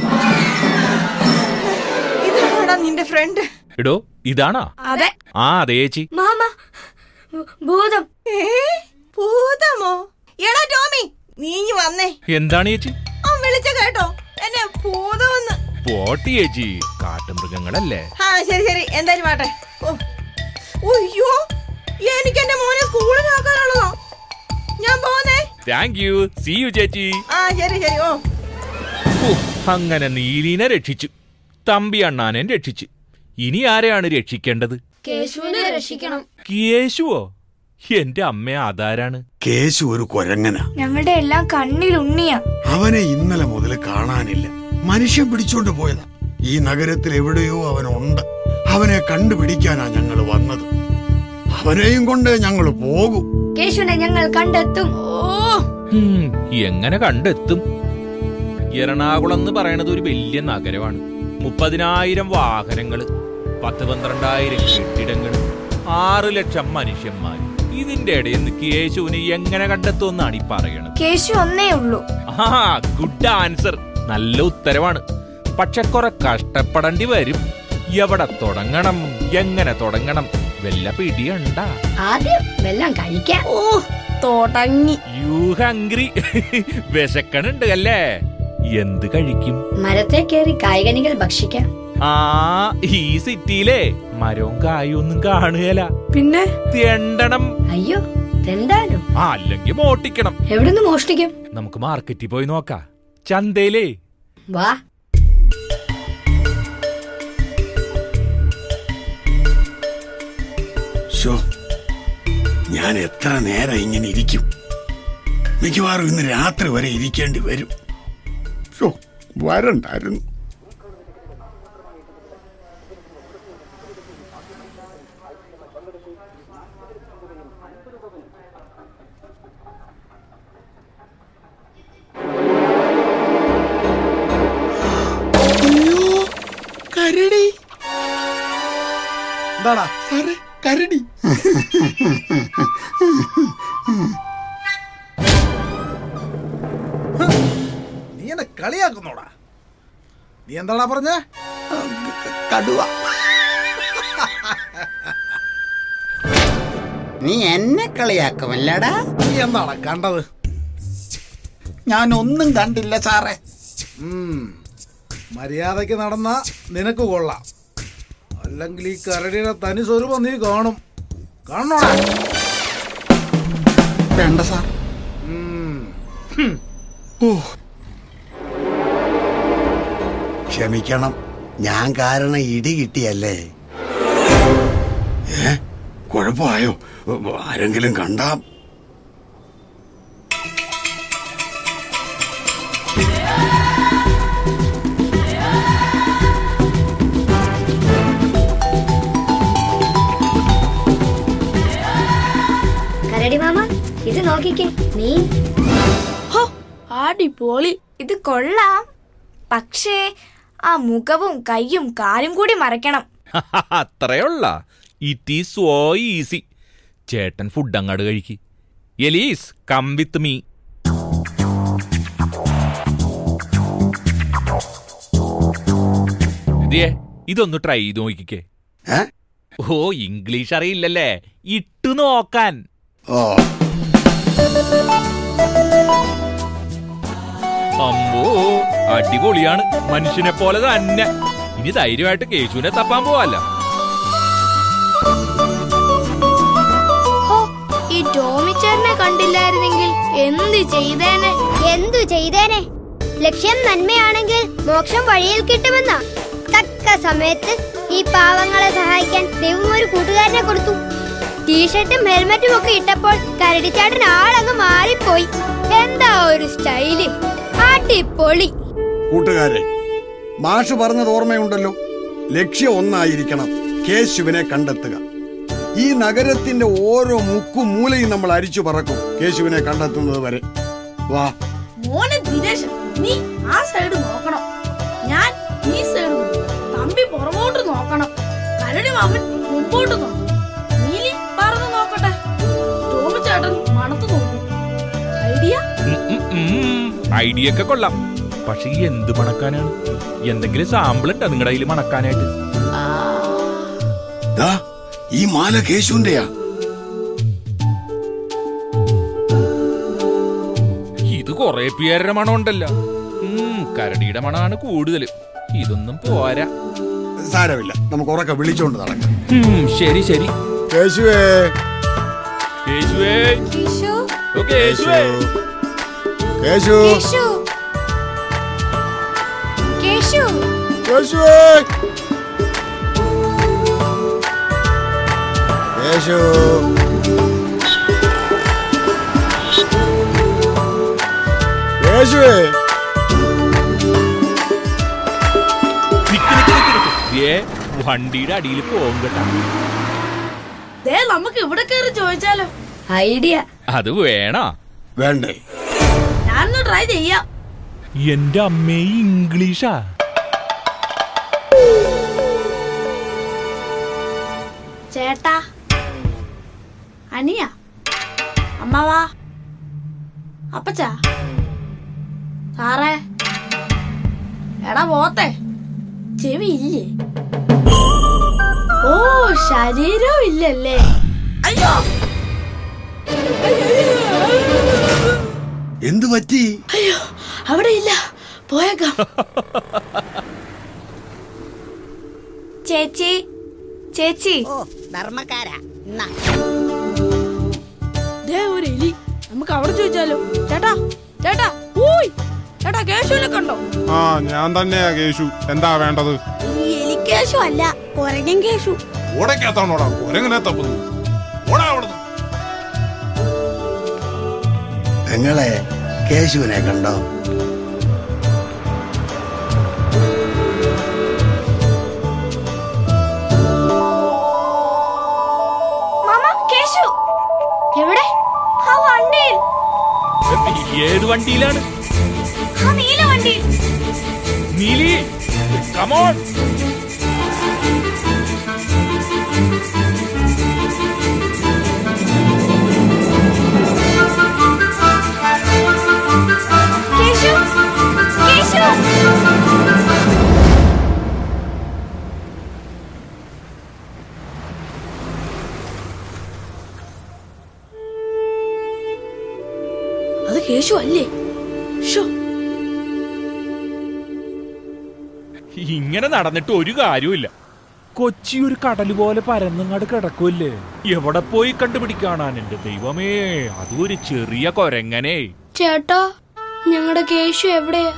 ഇതാണോടാ നിന്റെ ഫ്രണ്ട് എടോ ഇതാണാ അതെ ആ അതെ ചേച്ചി മാമ ഭൂതം ഏ ഭൂതമോ എടാ ടോമി നീ ഇങ്ങ് വന്നേ എന്താണ് ചേച്ചി ആ വിളിച്ച കേട്ടോ എന്നെ ഭൂതമെന്ന് പോട്ടി ചേച്ചി കാട്ടുമൃഗങ്ങളല്ലേ ആ ശരി ശരി എന്തായാലും വാട്ടെ ഓ അയ്യോ എനിക്ക് എന്റെ മോനെ സ്കൂളിലാക്കാനുള്ളതാ ഞാൻ പോന്നേ താങ്ക് യു സി യു ചേച്ചി ആ ശരി ശരി ഓ ഹോ, അങ്ങനെ നീലിനെ രക്ഷിച്ചു തമ്പി അണ്ണാനെ രക്ഷിച്ചു ഇനി ആരെയാണ് രക്ഷിക്കേണ്ടത് കേശുവിനെ രക്ഷിക്കണം കേശുവോ എന്റെ അമ്മ അതാരാണ് കേശു ഒരു കൊരങ്ങനാ ഞങ്ങളുടെ എല്ലാം കണ്ണിൽ ഉണ്ണിയാ അവനെ ഇന്നലെ മുതൽ കാണാനില്ല മനുഷ്യൻ പിടിച്ചോണ്ട് പോയതാ ഈ നഗരത്തിൽ എവിടെയോ അവനുണ്ട് അവനെ കണ്ടുപിടിക്കാനാ ഞങ്ങൾ വന്നത് അവനെയും കൊണ്ട് ഞങ്ങൾ പോകും കേശുവിനെ ഞങ്ങൾ കണ്ടെത്തും ഹും, എങ്ങനെ കണ്ടെത്തും എറണാകുളം എന്ന് പറയണത് ഒരു വലിയ നഗരമാണ് മുപ്പതിനായിരം വാഹനങ്ങള് പത്ത് പന്ത്രണ്ടായിരം കെട്ടിടങ്ങള് ആറ് ലക്ഷം മനുഷ്യന്മാര് ഇതിന്റെ ഇടയിൽ നിന്ന് കേശുവിനെ എങ്ങനെ കണ്ടെത്തുമെന്നാണ് ഈ പറയണത് കേശു ഒന്നേ ഉള്ളൂ ആ ഗുഡ് ആൻസർ നല്ല ഉത്തരവാണ് പക്ഷെ കുറെ കഷ്ടപ്പെടേണ്ടി വരും എവിടെ തുടങ്ങണം എങ്ങനെ തുടങ്ങണം വല്ല പിടിയുണ്ട ആദ്യം വെള്ളം കഴിക്കാം ഓ തുടങ്ങി യു ഹംഗ്രി വിശക്കണുണ്ട് അല്ലേ എന്ത് കഴിക്കും മരത്തെ കയറി കായികനികൾ ഭക്ഷിക്കാം ആ ഈ സിറ്റിയിലെ മരവും കായും ഒന്നും കാണുകയല്ല പിന്നെ തെണ്ടണം അയ്യോ തെണ്ടാനോ ആ അല്ലെങ്കിൽ മോട്ടിക്കണം എവിടുന്ന് മോഷ്ടിക്കും നമുക്ക് മാർക്കറ്റിൽ പോയി നോക്കാം ചന്തയിലേ വാ ഷോ ഞാൻ എത്ര നേരം ഇങ്ങനെ ഇരിക്കും മിക്കവാറും ഇന്ന് രാത്രി വരെ ഇരിക്കേണ്ടി വരും ഷോ വരണ്ടായിരുന്നു അയ്യോ, കരടി എന്താടാ സാറേ കരടി നീ എന്നെ കളിയാക്കുന്നോടാ നീ എന്താടാ പറഞ്ഞേ കടുവ നീ എന്നെ കളിയാക്കുമല്ലടാ നീ എന്താടാ കണ്ടത് ഞാൻ ഒന്നും കണ്ടില്ല സാറേ ഉം. മര്യാദയ്ക്ക് നടന്ന നിനക്ക് കൊള്ളാം അല്ലെങ്കിൽ ഈ കരടിയുടെ തനി സ്വരൂപം നീ കാണും കാണണോടാ വേണ്ട സാർ ഓ ക്ഷമിക്കണം ഞാൻ കാരണം ഇടി കിട്ടിയല്ലേ ഏ കുഴപ്പമായോ ആരെങ്കിലും കണ്ടാ കരടി മാമ ഇത് നോക്കിക്കേ നീ ഹോ, അടിപൊളി ഇത് കൊള്ളാം പക്ഷേ ആ മുഖവും കൈയും കാലും കൂടി മറയ്ക്കണം അത്രയുള്ള ഇറ്റ് ഈസ് സോ ഈസി ചേട്ടൻ ഫുഡ് അങ്ങാട് കഴിക്ക് എലീസ് കം വിത്ത് മീ ഇതേ ഇതൊന്ന് ട്രൈ ചെയ്ത് നോക്കിക്കേ ഏ? ഓ ഇംഗ്ലീഷ് അറിയില്ലല്ലേ ഇട്ടു നോക്കാൻ ഓ അമ്പോ അടിപൊളിയാണ് മനുഷ്യനെ പോലെ തന്നെ ഇനി ധൈര്യമായിട്ട് കേശുവിനെ തപ്പാൻ പോവാല്ല ഹോ ഈ ടോമിച്ചേറിനെ കണ്ടില്ലായിരുന്നെങ്കിൽ എന്ത് ചെയ്തേനെ എന്തു ചെയ്തേനെ ലക്ഷ്യം നന്മയാണെങ്കിൽ മോക്ഷം വഴിയിൽ കിട്ടുമെന്ന തക്ക സമയത്ത് ഈ പാവങ്ങളെ സഹായിക്കാൻ ദൈവം ഒരു കൂട്ടുകാരനെ കൊടുത്തു ടീഷർട്ടും ഹെൽമറ്റും ഒക്കെ ഇട്ടപ്പോൾ കരടിച്ചാട്ടൻ ആളങ്ങ് മാറിപ്പോയി എന്താ ഒരു സ്റ്റൈല് അടിപൊളി കൂട്ടുകാരെ മാഷ് പറഞ്ഞത് ഓർമ്മയുണ്ടല്ലോ ലക്ഷ്യം ഒന്നായിരിക്കണം കേശുവിനെ കണ്ടെത്തുക ഈ നഗരത്തിന്റെ ഓരോ മുക്കും മൂലയും നമ്മൾ അരിച്ചു പറക്കും കേശുവിനെ കണ്ടെത്തുന്നത് വരെ വാ മോനെ ദിനേശൻ നീ ആ സൈഡ് നോക്കണം ഞാൻ ഈ സൈഡ് നോക്കണം. തമ്പി പുറമോട്ട് നോക്കണം കരടി മാമൻ മുമ്പോട്ട് നോക്കണം നീലി പറന്ന് നോക്കട്ടെ ടോമി ചേട്ടൻ മണത്ത് നോക്കും ഐഡിയ ഐഡിയ ഒക്കെ കൊള്ളാം പക്ഷെ ഈ എന്ത് മണക്കാനാണ് എന്തെങ്കിലും സാമ്പിൾ ഉണ്ടോ നിങ്ങളുടെ കയ്യിൽ മണക്കാനായിട്ട് ദാ ഈ മാല കേശുവിന്റെയാ ഇത് കൊറേ പേരുടെ മണം ഉണ്ടല്ലോ ഉം, കരടിയുടെ മണമാണ് കൂടുതൽ ഇതൊന്നും പോരാ സാരമില്ല നമുക്ക് ഉറക്കെ വിളിച്ചോണ്ട് നടക്കാം ഉം, ശരി ശരി കേശുവേ കേശുവേ കേശു ഓ, കേശുവേ കേശു കേശു കേശു കേശുവേ കേശു കേശുവേ നിക്ക് നിക്ക് നിക്ക് നിക്ക്. ദേ, വണ്ടിയുടെ അടിയിൽ പോകും കേട്ടാ ദേ നമുക്ക് ഇവിടെ കയറി ചോദിച്ചാലോ ഐഡിയ അത് വേണോ വേണ്ടേ ഞാനൊന്ന് ട്രൈ ചെയ്യാം എന്റെ അമ്മേ ഇംഗ്ലീഷാ ചേട്ടാ അനിയ അമ്മാവാ അപ്പച്ചാ സാറേ എടാ പോത്തെ ചെവി ഇല്ലേ ഓ ശരീരം ഇല്ലല്ലേ അയ്യോ എന്തു പറ്റി അയ്യോ അവിടെ ഇല്ല പോയേക്കാം ചേച്ചി ചേച്ചി ധർമ്മക്കാരാ ദേ ഒരു എലി നമുക്ക് അവിടെ ചോദിച്ചാലോ ചേട്ടാ ചേട്ടാ ഊയ് ചേട്ടാ കേശുവിനെ കണ്ടോ ആ ഞാൻ തന്നെയാ കേശു എന്താ വേണ്ടത് ഈ എലിക്കേശു അല്ല കൊരങ്ങൻ കേശു ഓടയ്ക്കകത്താണോടാ കുരങ്ങനെ തപ്പുന്നു ഓടാ അവിടുന്ന് ഏ പെങ്ങളെ കേശുവിനെ കണ്ടോ മാമ കേശു എവിടെ ആ വണ്ടിയിൽ ഏത് വണ്ടിയിലാണ് ആ നീല വണ്ടിയിൽ നീലി കമോൺ കേശു കേശു അത് കേശു അല്ലേ ഷോ ഇങ്ങനെ നടന്നിട്ട് ഒരു കാര്യമില്ല കൊച്ചി ഒരു കടൽ പോലെ പരന്നങ്ങാട് കിടക്കുമല്ലേ എവിടെ പോയി കണ്ടുപിടിക്കാനാണ് എന്റെ ദൈവമേ അതും ഒരു ചെറിയ കൊരങ്ങനെ ചേട്ടാ ഞങ്ങളുടെ കേശു എവിടെയാ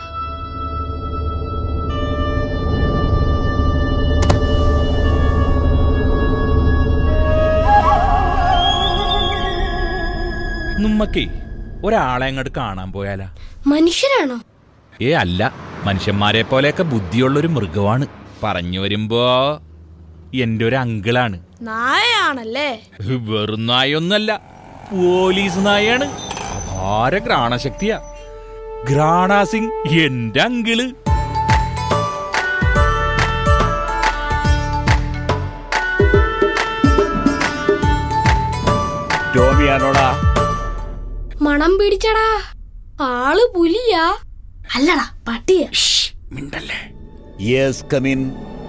നമ്മക്കേ ഒരാളെ അങ്ങോട്ട് കാണാൻ പോയാലാ മനുഷ്യരാണോ ഏ അല്ല മനുഷ്യന്മാരെ പോലെയൊക്കെ ബുദ്ധിയുള്ളൊരു മൃഗമാണ് പറഞ്ഞു വരുമ്പോ എന്റെ ഒരു അങ്കിളാണ് നായയാണല്ലേ വെറും നായൊന്നല്ല പോലീസ് നായാണ് അപാര ഘ്രാണശക്തിയാ ഘ്രാണ സിംഗ് എന്റെ അങ്കിള് ടോമിയാണോടാ മണം പിടിച്ചടാ ആള് പുലിയാ അല്ലടാ പട്ടിയ മിണ്ടല്ലേ യെസ് കമിൻ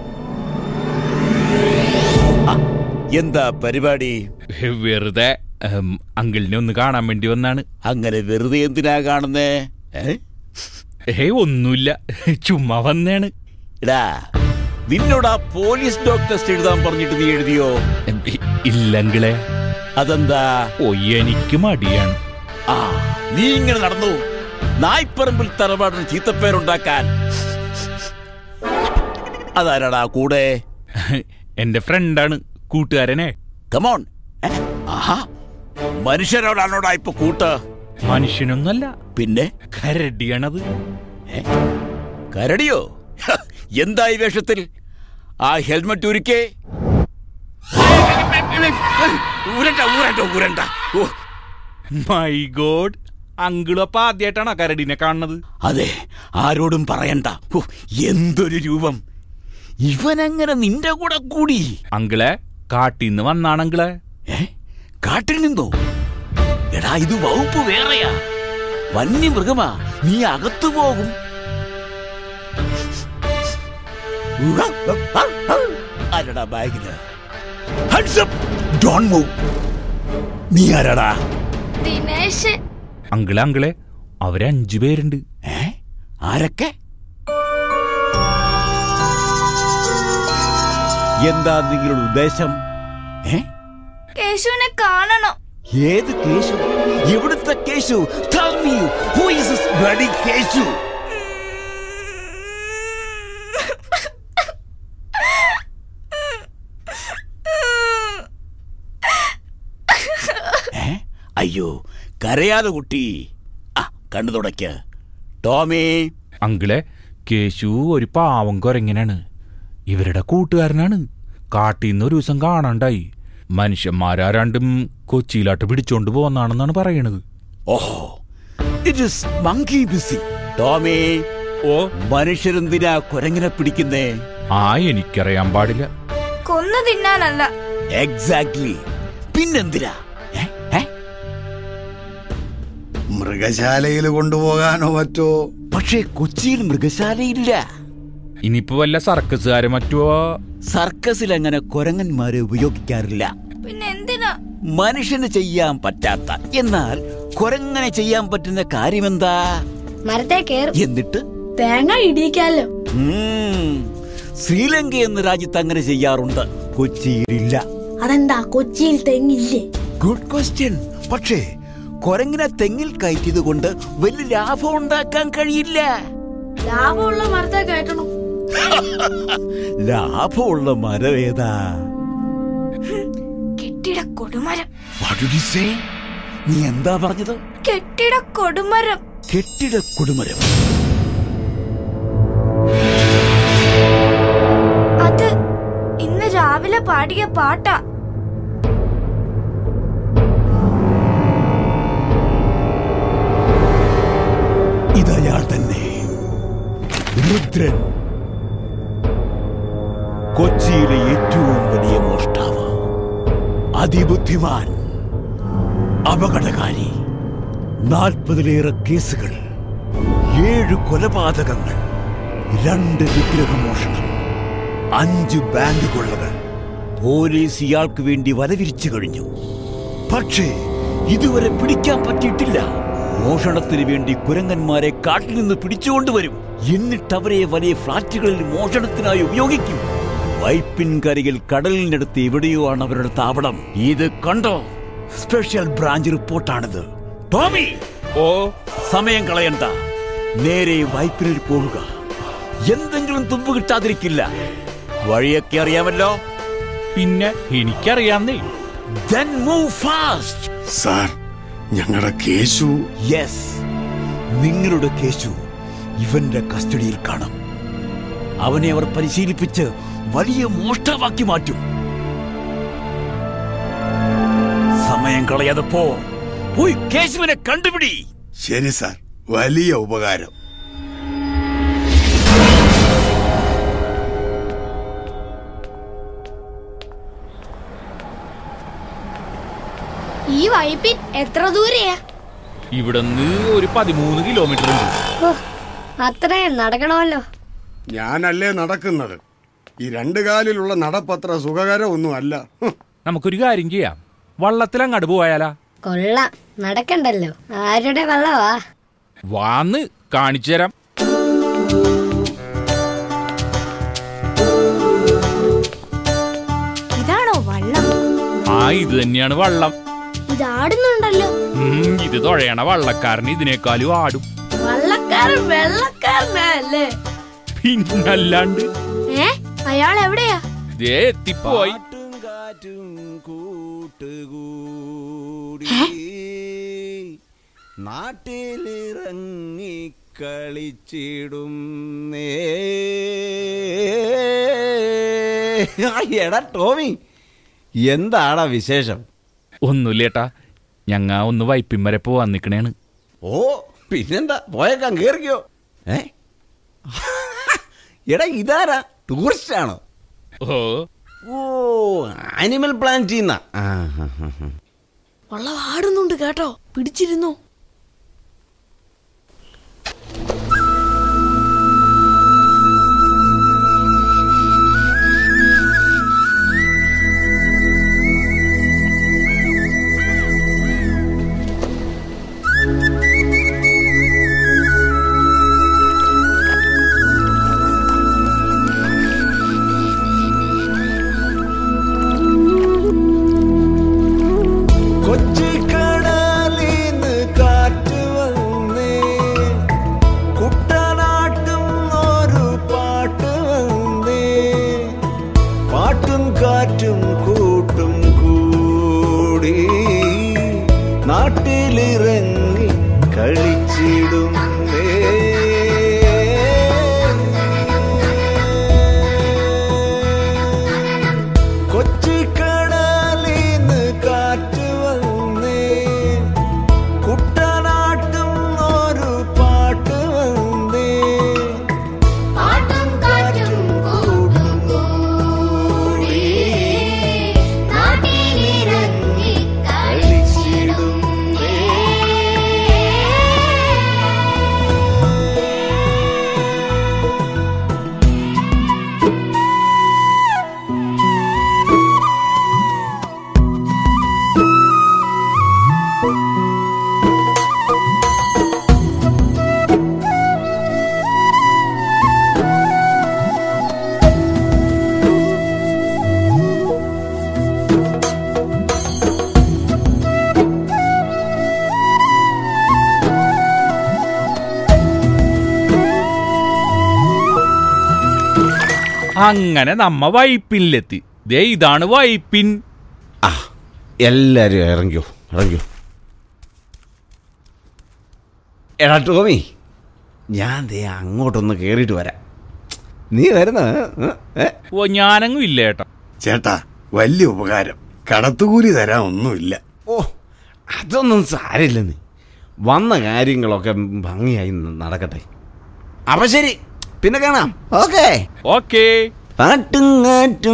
എന്താ പരിപാടി വെറുതെ ഉം, അങ്കിളിനെ ഒന്ന് കാണാൻ വേണ്ടി വന്നാണ് അങ്ങനെ വെറുതെ എന്തിനാ കാണുന്നേ ഏ? ഏ ഒന്നുമില്ല ചുമ്മാ വന്നേണ് എടാ നിന്നോട് ആ പോലീസ് ഡോഗ് ടെസ്റ്റ് എഴുതാൻ പറഞ്ഞിട്ട് നീ എഴുതിയോ ഇല്ലങ്കിളെ അതെന്താ ഓ എനിക്ക് മടിയാണ് ആ നീ ഇങ്ങനെ നടന്നു നായ്പ്പറമ്പിൽ തറവാടിന് ചീത്തപ്പേരുണ്ടാക്കാൻ അതാരാടാ കൂടെ എന്റെ ഫ്രണ്ടാണ് കൂട്ടുകാരനെ കമോൺ ആഹാ മനുഷ്യരോടാണോടാ ഇപ്പൊ കൂട്ട് മനുഷ്യനൊന്നല്ല പിന്നെ കരടിയാണത് കരടിയോ ഹ, എന്താ ഈ വേഷത്തിൽ ആ ഹെൽമെറ്റ് ഉരുക്കേ ഊരണ്ട ഊരണ്ട ഊരണ്ട ഓ, മൈ ഗോഡ് അങ്കിളപ്പ ആദ്യമായിട്ടാണ് കരടിനെ കാണുന്നത് അതെ ആരോടും പറയണ്ട ഓ, എന്തൊരു രൂപം ഇവനങ്ങനെ നിന്റെ കൂടെ കൂടി അങ്കിളെ കാട്ടിന്ന് വന്നാണങ്കിളെ കാട്ടിൽ നിന്നോ എടാ ഇത് വകുപ്പ് വേറെയാ വന്യമൃഗമാ നീ അകത്തു പോകും ആരടാ ബാഗില് Hands up! Don't move. നീ ആരാടാ ദിനേശ് അങ്കിളെ അങ്കിളെ അവര് അഞ്ചു പേരുണ്ട് ആരൊക്കെ എന്താ നിങ്ങളുടെ ഉദ്ദേശം ഏ കേശുവിനെ കാണണം ഏത് കേശു എവിടുത്തെ Keshu Tell me, who is this bloody Keshu ഏ? അയ്യോ കരയാതെ കുട്ടി ആ കണ്ണു തുടയ്ക്ക് ടോമി അങ്കിളെ കേശു ഒരു പാവം കൊരങ്ങനാണ് ഇവരുടെ കൂട്ടുകാരനാണ് കാട്ടിന്ന് ഒരു ദിവസം കാണാണ്ടായി മനുഷ്യന്മാരാ രണ്ടും കൊച്ചിയിലാട്ട് പിടിച്ചോണ്ട് പോന്നാണെന്നാണ് പറയണത് ഓഹോ it is monkey busy Tommy ഓ മനുഷ്യരെന്തിനാ കുരങ്ങിനെ പിടിക്കുന്നേ ആ എനിക്കറിയാൻ പാടില്ല കൊന്നു തിന്നാനല്ല എക്സാക്ട്ലി പിന്നെന്തിനാ മൃഗശാലയിൽ കൊണ്ടുപോകാനോ മറ്റോ പക്ഷേ കൊച്ചിയിൽ മൃഗശാലയില്ല ഇനിയിപ്പോ വല്ല സർക്കസുകാരെ മറ്റോ സർക്കസിൽ അങ്ങനെ കുരങ്ങന്മാരെ ഉപയോഗിക്കാറില്ല പിന്നെ എന്തിനാ മനുഷ്യന് ചെയ്യാൻ പറ്റാത്ത എന്നാൽ കുരങ്ങനെ ചെയ്യാൻ പറ്റുന്ന കാര്യമെന്താ മരത്തെ കേറും എന്നിട്ട് തേങ്ങ ഇടിയിക്കാലോ ഉം, ശ്രീലങ്ക എന്ന രാജ്യത്ത് അങ്ങനെ ചെയ്യാറുണ്ട് കൊച്ചിയിലില്ല അതെന്താ കൊച്ചിയിൽ തെങ്ങില്ലേ ഗുഡ് ക്വസ്റ്റ്യൻ പക്ഷേ കുരങ്ങിനെ തെങ്ങിൽ കയറ്റിയത് കൊണ്ട് വലിയ ലാഭം ഉണ്ടാക്കാൻ കഴിയില്ല ലാഭമുള്ള മരത്തെ കയറ്റണം ലാഭമുള്ള മരം ഏതാ കെട്ടിട കൊടുമരം What did you say? നീ എന്താ പറഞ്ഞത് കെട്ടിട കൊടുമരം കെട്ടിട കൊടുമരം അത് ഇന്ന് രാവിലെ പാടിയ പാട്ടാ ഇതയാൾ തന്നെ രുദ്രൻ കൊച്ചിയിലെ ഏറ്റവും വലിയ മോഷ്ടാവ് അതിബുദ്ധിമാൻ അപകടകാരി നാൽപ്പതിലേറെ കേസുകൾ ഏഴ് കൊലപാതകങ്ങൾ രണ്ട് വിഗ്രഹമോഷണം അഞ്ച് ബാങ്ക് കൊള്ളകൾ പോലീസ് ഇയാൾക്ക് വേണ്ടി വലവിരിച്ചു കഴിഞ്ഞു പക്ഷേ ഇതുവരെ പിടിക്കാൻ പറ്റിയിട്ടില്ല മോഷണത്തിന് വേണ്ടി കുരങ്ങന്മാരെ കാട്ടിൽ നിന്ന് പിടിച്ചുകൊണ്ടുവരും എന്നിട്ട് അവരെ വലിയ ഫ്ളാറ്റുകളിൽ മോഷണത്തിനായി ഉപയോഗിക്കും വൈപ്പിൻകരയിൽ കടലിനടുത്ത് എവിടെയോ ആണ് അവരുടെ താവളം ഇത് കണ്ടോ സ്പെഷ്യൽ ബ്രാഞ്ച് റിപ്പോർട്ടാണിത് ടോമി ഓ സമയം കളയണ്ട നേരെ വൈപ്പിനിൽ പോവുക എന്തെങ്കിലും തുമ്പ് കിട്ടാതിരിക്കില്ല വഴിയൊക്കെ അറിയാമല്ലോ പിന്നെ എനിക്കറിയാന്നേ Then move fast. സാർ ഞങ്ങളുടെ കേശു യെസ് നിങ്ങളുടെ കേശു ഇവന്റെ കസ്റ്റഡിയിൽ കാണും അവനെ അവർ പരിശീലിപ്പിച്ച് വലിയ മോഷ്ടാവാക്കി മാറ്റും സമയം കളയാതെ പോ പോയി കേശുവിനെ കണ്ടുപിടി ശരി സാർ വലിയ ഉപകാരം ഈ വൈപ്പിൻ എത്ര ദൂരെയാ ഇവിടുന്ന് ഒരു പതിമൂന്ന് കിലോമീറ്റർ ഉണ്ട് ഓ, അത്രയും നടക്കണമല്ലോ ഞാനല്ലേ നടക്കുന്നത് ഈ രണ്ടു കാലിലുള്ള നടപ്പത്ര സുഖകരമൊന്നും അല്ല ഹ്. നമുക്കൊരു കാര്യം ചെയ്യാം വള്ളത്തിൽ അങ്ങോട്ട് പോയാലാ കൊള്ളാം നടക്കണ്ടല്ലോ ആരുടെ വള്ളവാ വാന്ന് കാണിച്ചു തരാം ഇതാണോ വള്ളം ആ ഇത് തന്നെയാണ് വള്ളം ഇതാടുന്നുണ്ടല്ലോ ഉം, ഇത് തുഴയണ വള്ളക്കാരന് ഇതിനേക്കാളും ആടും വള്ളക്കാരൻ വെള്ളക്കാരനല്ലേ പിന്നല്ലാണ്ട് ഏ അയാൾ എവിടെയാ ദേ എത്തിപ്പോയി നാട്ടിലിറങ്ങി കളിച്ചിടും എടാ ടോമി എന്താടാ വിശേഷം ഒന്നുമില്ലേട്ടാ ഞങ്ങ ഒന്ന് വൈപ്പിൻ വരെ പോവാൻ നിക്കണേണ് ഓ പിന്നെന്താ പോയേക്കാൻ കേറിക്കോ ഏ എടാ ഇതാരാ ടൂറിസ്റ്റ് ആണോ ഓ ഓ ആനിമൽ പ്ലാന്റിന്ന വള്ളം ആടുന്നുണ്ട് കേട്ടോ പിടിച്ചിരുന്നു കൊച്ചിക്കടലിന്ന് കാറ്റ് വന്നേ കുട്ടനാട്ടും ഒരു പാട്ട് വന്നേ പാട്ടും കാറ്റും കൂട്ടും കൂടി നാട്ടിലിറങ്ങി കളിച്ചിടും കൊച്ചിക്കടലിന്ന് കാറ്റ് വന്നേ കുട്ടനാട്ടും ഒരു പാട്ട് വന്നേ പാട്ടും കാറ്റും കൂടും കൂടി നാട്ടിലിറങ്ങി കളിച്ചിടും അങ്ങനെ നമ്മ വൈപ്പിനിലെത്തി ദേ ഇതാണ് വൈപ്പിൻ എല്ലാരും ഇറങ്ങിയോ ഇറങ്ങിയോ എടാ ടോമി ഞാൻ ദേ അങ്ങോട്ടൊന്ന് കേറിയിട്ട് വരാം നീ വരുന്ന ഓ ഞാനങ്ങും ഇല്ല ഏട്ടാ ചേട്ടാ വലിയ ഉപകാരം കടത്തുകൂലി തരാൻ ഒന്നുമില്ല ഓ അതൊന്നും സാരമില്ലെന്ന് വന്ന കാര്യങ്ങളൊക്കെ ഭംഗിയായി നടക്കട്ടെ അപ്പൊ ശരി പിന്നെ കാണാം ഓക്കെ ഓക്കേ പാട്ടും കാറ്റും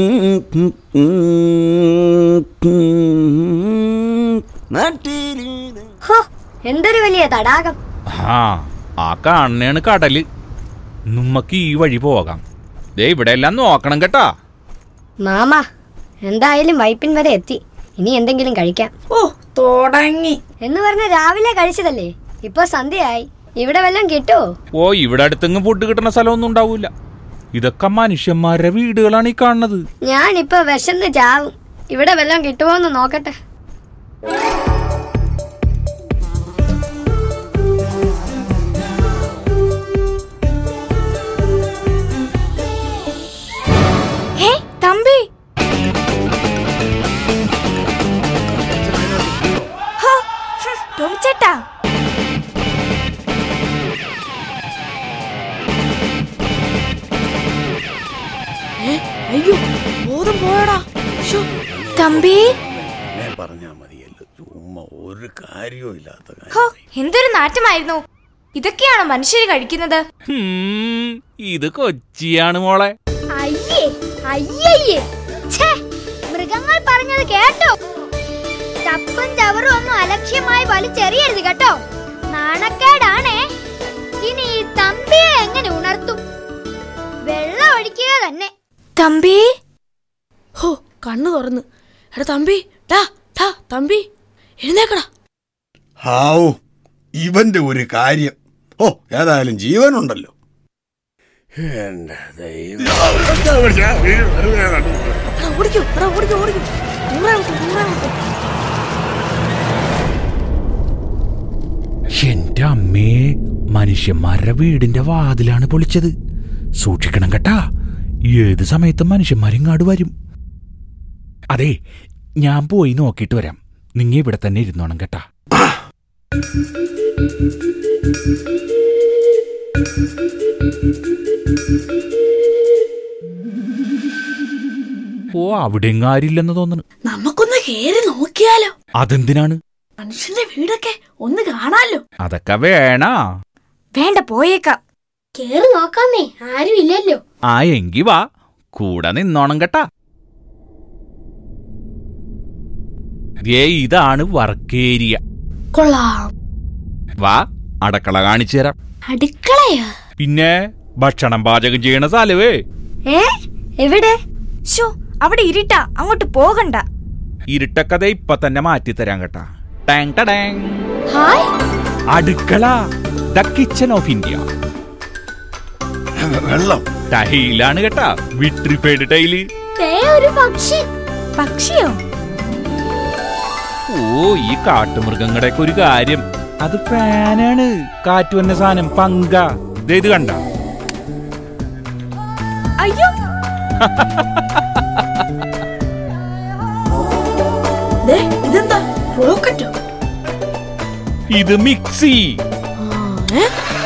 നാട്ടിൽ ഹോ എന്തൊരു വലിയ തടാകം ആ ആ കാണണേണ് കടല് നമ്മക്ക് ഈ വഴി പോകാം ദേ ഇവിടെ എല്ലാം നോക്കണം കേട്ടാ മാമ എന്തായാലും വൈപ്പിൻ വരെ എത്തി ഇനി എന്തെങ്കിലും കഴിക്കാം ഓ തുടങ്ങി എന്ന് പറഞ്ഞ രാവിലെ കഴിച്ചതല്ലേ ഇപ്പൊ സന്ധ്യയായി ഇവിടെ വല്ലതും കിട്ടുമോ ഓ ഇവിടെ അടുത്തെങ്ങും ഫുഡ് കിട്ടുന്ന സ്ഥലമൊന്നും ഉണ്ടാവൂല ഇതൊക്കെ മനുഷ്യന്മാരുടെ വീടുകളാണ് ഈ കാണുന്നത് ഞാനിപ്പോ വിശന്ന് ചാവും ഇവിടെ വല്ലതും കിട്ടുമോ എന്ന് നോക്കട്ടെ ഹേ തമ്പി ഹോ, ഹും, ടോമിച്ചേട്ടാ ഏ, അയ്യോ ബോധം പോയടാ ശ്ശോ. തമ്പി പറഞ്ഞാ മതിയല്ലോ ചുമ്മാ ഒരു കാര്യവും ഇല്ലാത്ത ഹോ എന്തൊരു നാറ്റമായിരുന്നു ഇതൊക്കെയാണോ മനുഷ്യര് കഴിക്കുന്നത് ഹും, ഇത് കൊച്ചിയാണ് മോളെ അയ്യേ അയ്യയ്യേ ഛേ മൃഗങ്ങൾ പറഞ്ഞത് കേട്ടോ ചപ്പും ചവറും ഒന്നും അലക്ഷ്യമായി വലിച്ചെറിയരുത് കേട്ടോ നാണക്കേടാണേ ഇനി ഈ തമ്പിയെ എങ്ങനെ ഉണർത്തും വെള്ളം ഒഴിക്കുക തന്നെ തമ്പി ഹോ കണ്ണു തുറന്ന് എടാ തമ്പി ടാ ടാ തമ്പി എഴുന്നേക്കടാ ഹാവു ഇവന്റെ ഒരു കാര്യം ഓ ഏതായാലും ജീവനുണ്ടല്ലോ എന്റെ ദൈവം എടാ ഓടിക്കോ എടാ ഓടിക്കോ ഓടിക്കോ ദൂരെ നിൽക്ക്, ദൂരെ നിൽക്ക്. എന്റെ അമ്മേ മനുഷ്യന്മാരുടെ വീടിന്റെ വാതിലാണ് പൊളിച്ചത് സൂക്ഷിക്കണം കേട്ടാ ഏത് സമയത്തും മനുഷ്യന്മാരിങ്ങാട് വരും അതെ ഞാൻ പോയി നോക്കിയിട്ട് വരാം നിങ്ങ ഇവിടെ തന്നെ ഇരുന്നോണം കേട്ടാ ഓ അവിടെ ആരില്ലെന്ന് തോന്നുന്നു നമുക്കൊന്ന് കേറി നോക്കിയാലോ അതെന്തിനാണ് മനുഷ്യന്റെ വീടൊക്കെ ഒന്ന് കാണാലോ അതൊക്കെ വേണാ വേണ്ട പോയേക്കാം കേറി നോക്കാന്നേ ആരും ഇല്ലല്ലോ ആ എങ്കി വാ കൂടെ നിന്നോണം കേട്ടാ ദേ ഇതാണ് വർക്കേരിയ കൊള്ളാം വാ അടക്കള കാണിച്ചു തരാം അടുക്കളയോ പിന്നെ ഭക്ഷണം പാചകം ചെയ്യണ സ്ഥലവേ ഏ എവിടെ ഷോ അവിടെ ഇരുട്ടാ അങ്ങോട്ട് പോകണ്ട ഇരുട്ടക്കഥ ഇപ്പൊ തന്നെ മാറ്റി തരാം കേട്ടാ ടാങ് ടടാങ്. ഹായ് അടുക്കള ദ കിച്ചൺ ഓഫ് ഇന്ത്യ വെള്ളം ടൈലാണ് കേട്ടാ വിട്രിഫൈഡ് ടൈല് ദേ ഒരു പക്ഷി പക്ഷിയോ ഓ ഈ കാട്ടുമൃഗങ്ങളുടെ ഒരു കാര്യം അത് ഫാനാണ് കാറ്റ് വന്ന സാധനം പങ്ക ദേ ഇത് കണ്ട അയ്യോ ദേ ഇതെന്താ റോക്കറ്റോ ഇത് മിക്സി ഏ?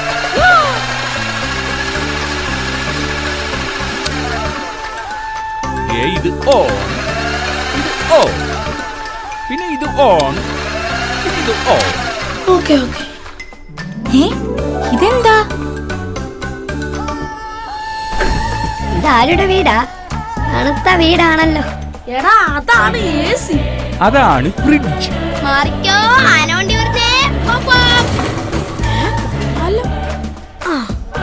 ഏ ഇത് ഓൺ ഇത് ഓൺ പിന്നെ ഇത് ഓൺ പിന്നെ ഇത് ഓൺ ഓക്കെ ഓക്കെ ഏ ഇതെന്താ ഇതാരുടെ വീടാ തണുത്ത വീടാണല്ലോ എടാ അതാണ് എ സി അതാണ് ഫ്രിഡ്ജ് മാറിക്കോ ആനോണ്ടി വെറുതെ പോപ്പോ. അല്ല ആ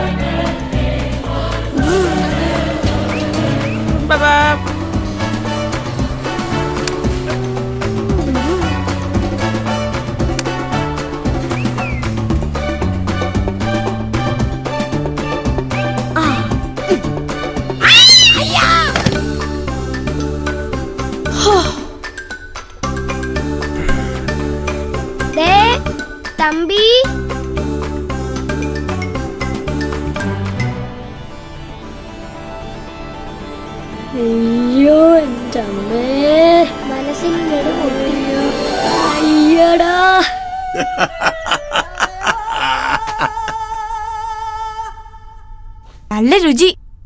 ദേ തമ്പി അയ്യോ എൻ്റെ അമ്മേ മനസ്സിൽ നെടുപൊട്ടിയോ അയ്യടാ നല്ല രുചി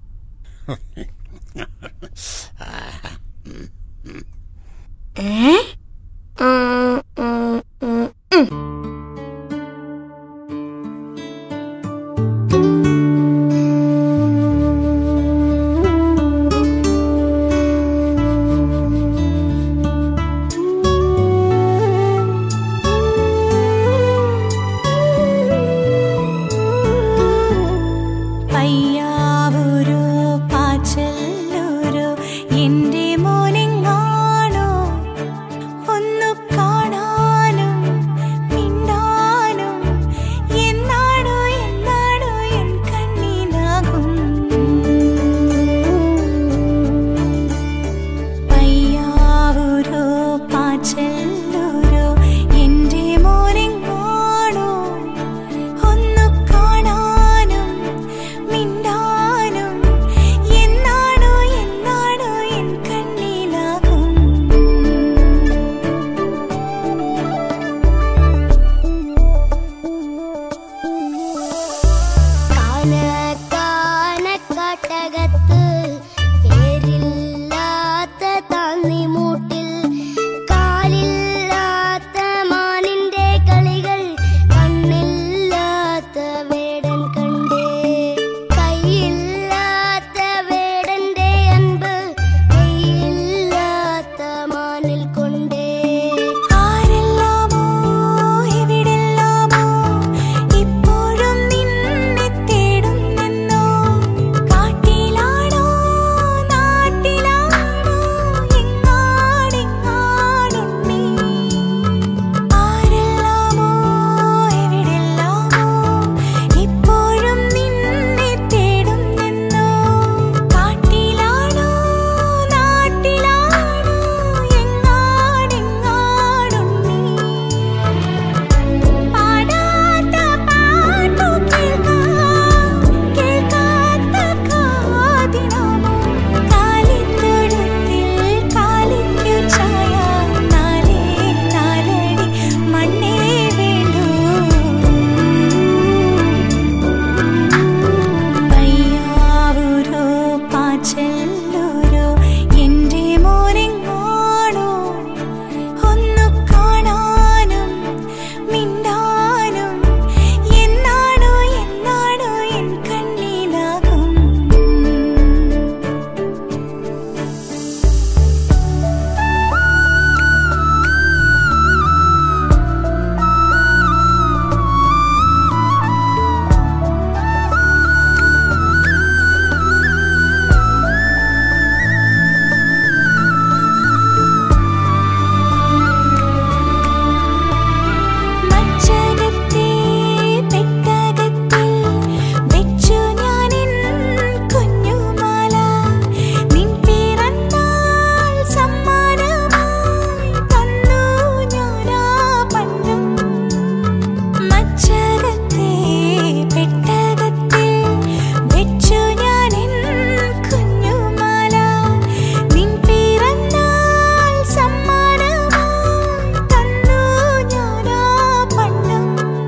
ഏ? ഉം, ഉം, ഉം, ഉം. പയ്യാവൂരോ പാച്ചല്ലൂരോ എന്റെ മോനെങ്ങാണോ ഒന്നു കാണാനും മിണ്ടാനും എന്നാണോ എന്നാണോ എൻ കണ്ണീനാകും പയ്യാവൂരോ പാച്ചല്ലൂരോ എന്റെ മോനെങ്ങാണോ ഒന്നു കാണാനും മിണ്ടാനും എന്നാണോ എന്നാണോ എൻ കണ്ണീനാകും കാനക്കാനക്കാട്ടകത്ത് പേരില്ലാത്ത താന്നിമൂട്ടിൽ കാലില്ലാത്ത മാനിന്റെ കളികൾ കണ്ണില്ലാത്ത വേടൻ കണ്ടേ കൈയില്ലാത്ത വേടന്റെ അൻപ് കൈയില്ലാത്ത മാനിൽ കൊണ്ടേ ആരെല്ലാമോ എവിടെല്ലാമോ ഇപ്പോഴും നിന്നെ തേടുന്നെന്നോ കാട്ടിലാണോ നാട്ടിലാണോ എങ്ങാടെങ്ങാടുണ്ണി ആരെല്ലാമോ എവിടെല്ലാമോ ഇപ്പോഴും നിന്നെ തേടുന്നെന്നോ കാട്ടിലാണോ നാട്ടിലാണോ എങ്ങാടെങ്ങാടുണ്ണി പാടാത്ത പാട്ടു കേൾക്കാം കേൾക്കാത്ത കാതിനാമോ കാലിത്തൊഴുത്തിൽ കാലിക്കു ചായ നാലേ നാലടി മണ്ണേ വേണ്ടൂ പയ്യാവൂരോ പാച്ചല്ലൂരോ എന്റെ മോനെങ്ങാണോ ഒന്നു കാണാനും മിണ്ടാനും എന്നാണോ എന്നാണോ എൻ കണ്ണീനാകും മച്ചകത്തെ പെട്ടകത്തിൽ വെച്ചു ഞാനിൻ കുഞ്ഞുമാല നിൻ പിറന്നാൾ സമ്മാനമായി തന്നു ഞാനാ പണ്ടം മച്ചകത്തെ പെട്ടകത്തിൽ വെച്ചു ഞാനിൻ കുഞ്ഞുമാല നിൻ പിറന്നാൾ സമ്മാനമായി തന്നു ഞാനാ പണ്ടം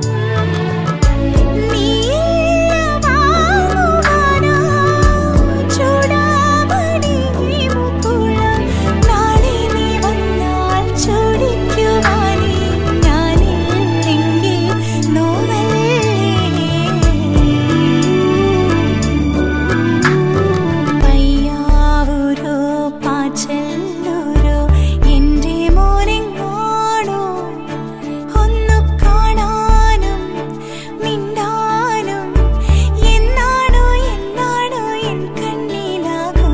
പാച്ചല്ലൂരോ എന്റെ മോനെങ്ങാണോ ഒന്നു കാണാനും മിണ്ടാനും എന്നാണോ എന്നാണോ എൻ കണ്ണീനാകും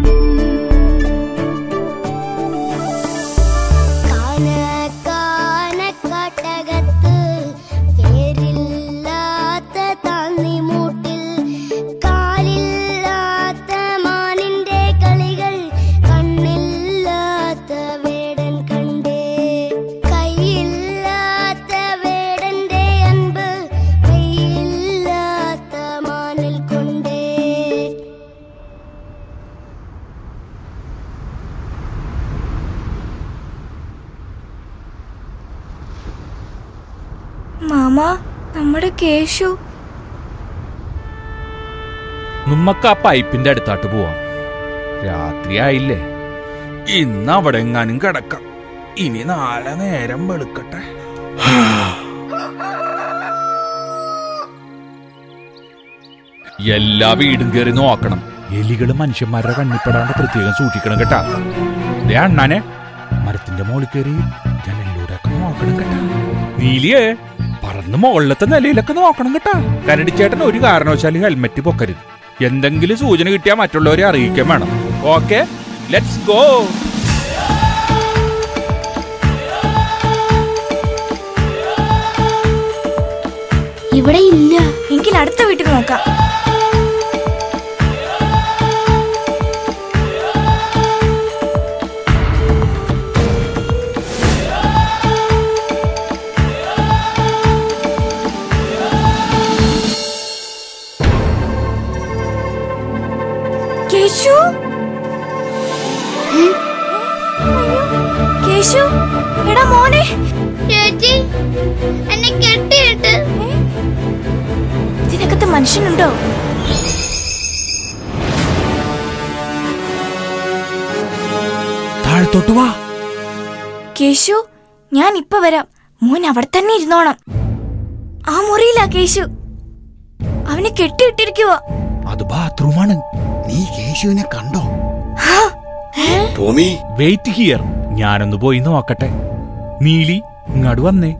കാനക്കാനക്കാട്ടകത്ത് പേരില്ലാത്ത താന്നിമൂട്ടിൽ കാലില്ലാത്ത മാനിന്റെ കളികൾ കണ്ണില്ലാത്ത വേടൻ കണ്ടേ കൈയില്ലാത്ത വേടന്റെ അൻപ് കൈയില്ലാത്ത മാനിൽ കൊണ്ടേ മാമ നമ്മുടെ കേശു നമ്മക്ക് ആ പൈപ്പിന്റെ അടുത്താട്ട് പോവാം രാത്രി ആയില്ലേ ഇന്ന് അവിടെ എങ്ങാനും കിടക്കാം ഇനി നാളെ നേരം വെളുക്കട്ടെ എല്ലാ വീടും കയറി നോക്കണം എലികള് മനുഷ്യന്മാരുടെ കണ്ണിപ്പെടാണ്ട് പ്രത്യേകം സൂക്ഷിക്കണം കേട്ടാ ദേ അണ്ണാനെ മരത്തിന്റെ മുകളിൽ കയറി ജനലിലൂടെ ഒക്കെ നോക്കണം കേട്ടാ നീലിയേ പറന്ന് മുകളിലത്തെ നിലയിലൊക്കെ നോക്കണം കേട്ടാ കരടിച്ചേട്ടൻ ഒരു കാരണവശാലും ഹെൽമെറ്റ് പൊക്കരുത് എന്തെങ്കിലും സൂചന കിട്ടിയാൽ മറ്റുള്ളവരെ അറിയിക്കാൻ വേണം ഓക്കെ ലെറ്റ്സ് ഗോ ഇവിടെ ഇല്ല എങ്കിൽ അടുത്ത വീട്ടിൽ നോക്കാം കേശു കേശു എടാ മോനെ ചേച്ചി എന്നെ കെട്ടിയിട്ട് ഇതിനകത്ത് മനുഷ്യനുണ്ടോ താഴത്തോട്ട് വാ കേശു ഞാൻ ഇപ്പൊ വരാം മോൻ അവിടെ തന്നെ ഇരുന്നോണം ആ മുറിയിലാ കേശു അവനെ കെട്ടിയിട്ടിരിക്കുവാ അത് ബാത്റൂമാണ് നീ കേശുവിനെ കണ്ടോ ടോമി വെയിറ്റ് ഹിയർ ഞാനൊന്ന് പോയി നോക്കട്ടെ നീലി ഇങ്ങോട്ട് വന്നേ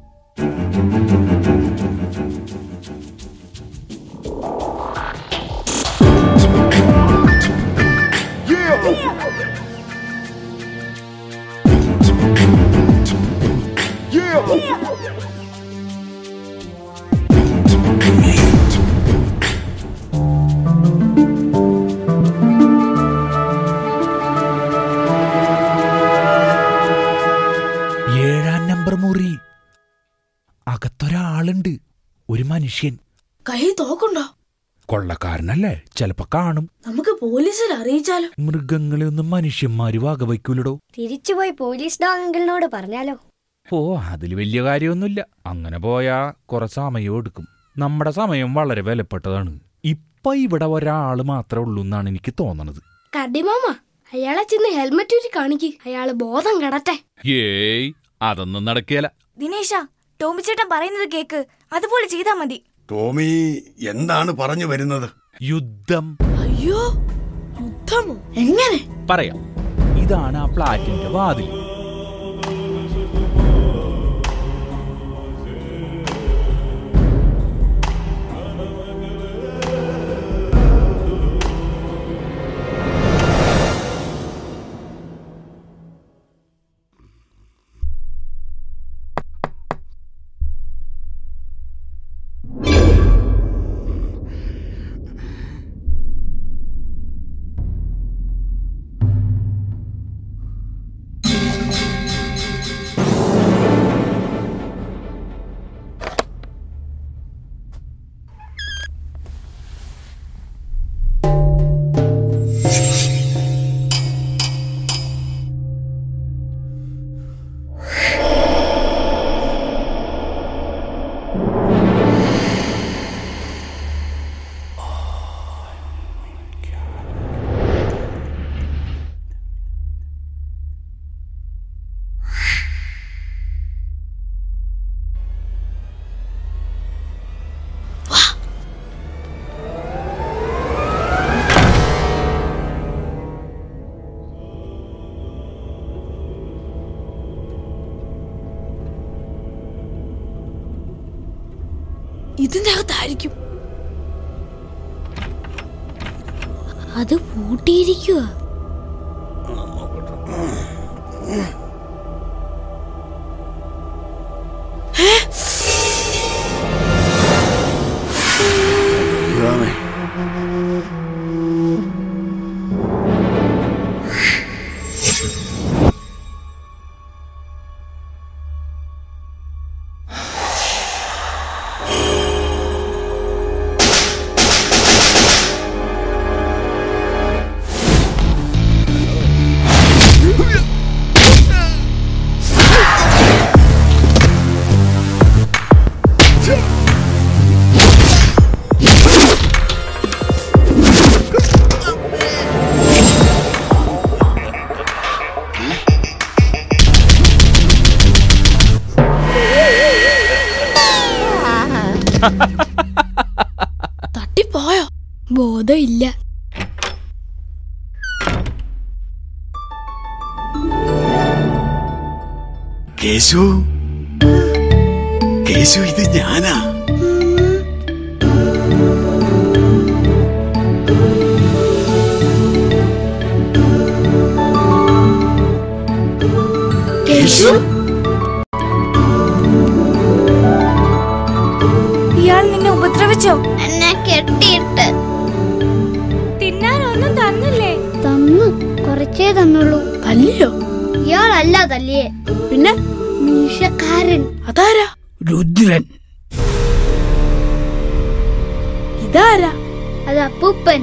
ഏഴാം നമ്പർ മുറി അകത്തൊരാളുണ്ട് ഒരു മനുഷ്യൻ കൈ തോക്കുണ്ടോ കൊള്ളക്കാരനല്ലേ ചെലപ്പോ കാണും നമുക്ക് പോലീസിൽ അറിയിച്ചാലോ മൃഗങ്ങളെ ഒന്നും മനുഷ്യന്മാര് വകവയ്ക്കൂലടോ തിരിച്ചുപോയി പോലീസ് ഡോഗ് അങ്കിളിനോട് പറഞ്ഞാലോ ഓ അതിൽ വലിയ കാര്യമൊന്നുമില്ല അങ്ങനെ പോയാ കുറെ സമയം എടുക്കും നമ്മുടെ സമയം വളരെ വിലപ്പെട്ടതാണ് ഇപ്പൊ ഇവിടെ ഒരാള് മാത്രമേ ഉള്ളൂ എന്നാണ് എനിക്ക് തോന്നണത് കടിമാമ അയാളെ ചെന്ന് ഹെൽമെറ്റ് ഊരി കാണിക്ക് അയാള് ബോധം കെടട്ടെ ഏയ് അതൊന്നും നടക്കേല ദിനേശ ടോമിച്ചേട്ടൻ പറയുന്നത് കേക്ക് അതുപോലെ ചെയ്താ മതി ടോമി എന്താണ് പറഞ്ഞു വരുന്നത് യുദ്ധം അയ്യോ യുദ്ധമോ എങ്ങനെ പറയാം ഇതാണ് ആ ഫ്ലാറ്റിന്റെ വാതിൽ ഇതിന്റെ അകത്തായിരിക്കും അത് പൂട്ടിയിരിക്കുക ആ തട്ടിപ്പോയോ ബോധമില്ല കേശു കേശു ഇത് ഞാനാ കേശു ഇയാൾ നിന്നെ ഉപദ്രവിച്ചോ എന്നെ കെട്ടിയിട്ട് തിന്നാനൊന്നും തന്നില്ലേ തന്നു കുറച്ചേ തന്നുള്ളൂ തല്ലിയോ ഇയാളല്ല തല്ലിയേ പിന്നെ മീശക്കാരൻ അതാരാ രുദ്രൻ ഇതാരാ അത് അപ്പൂപ്പൻ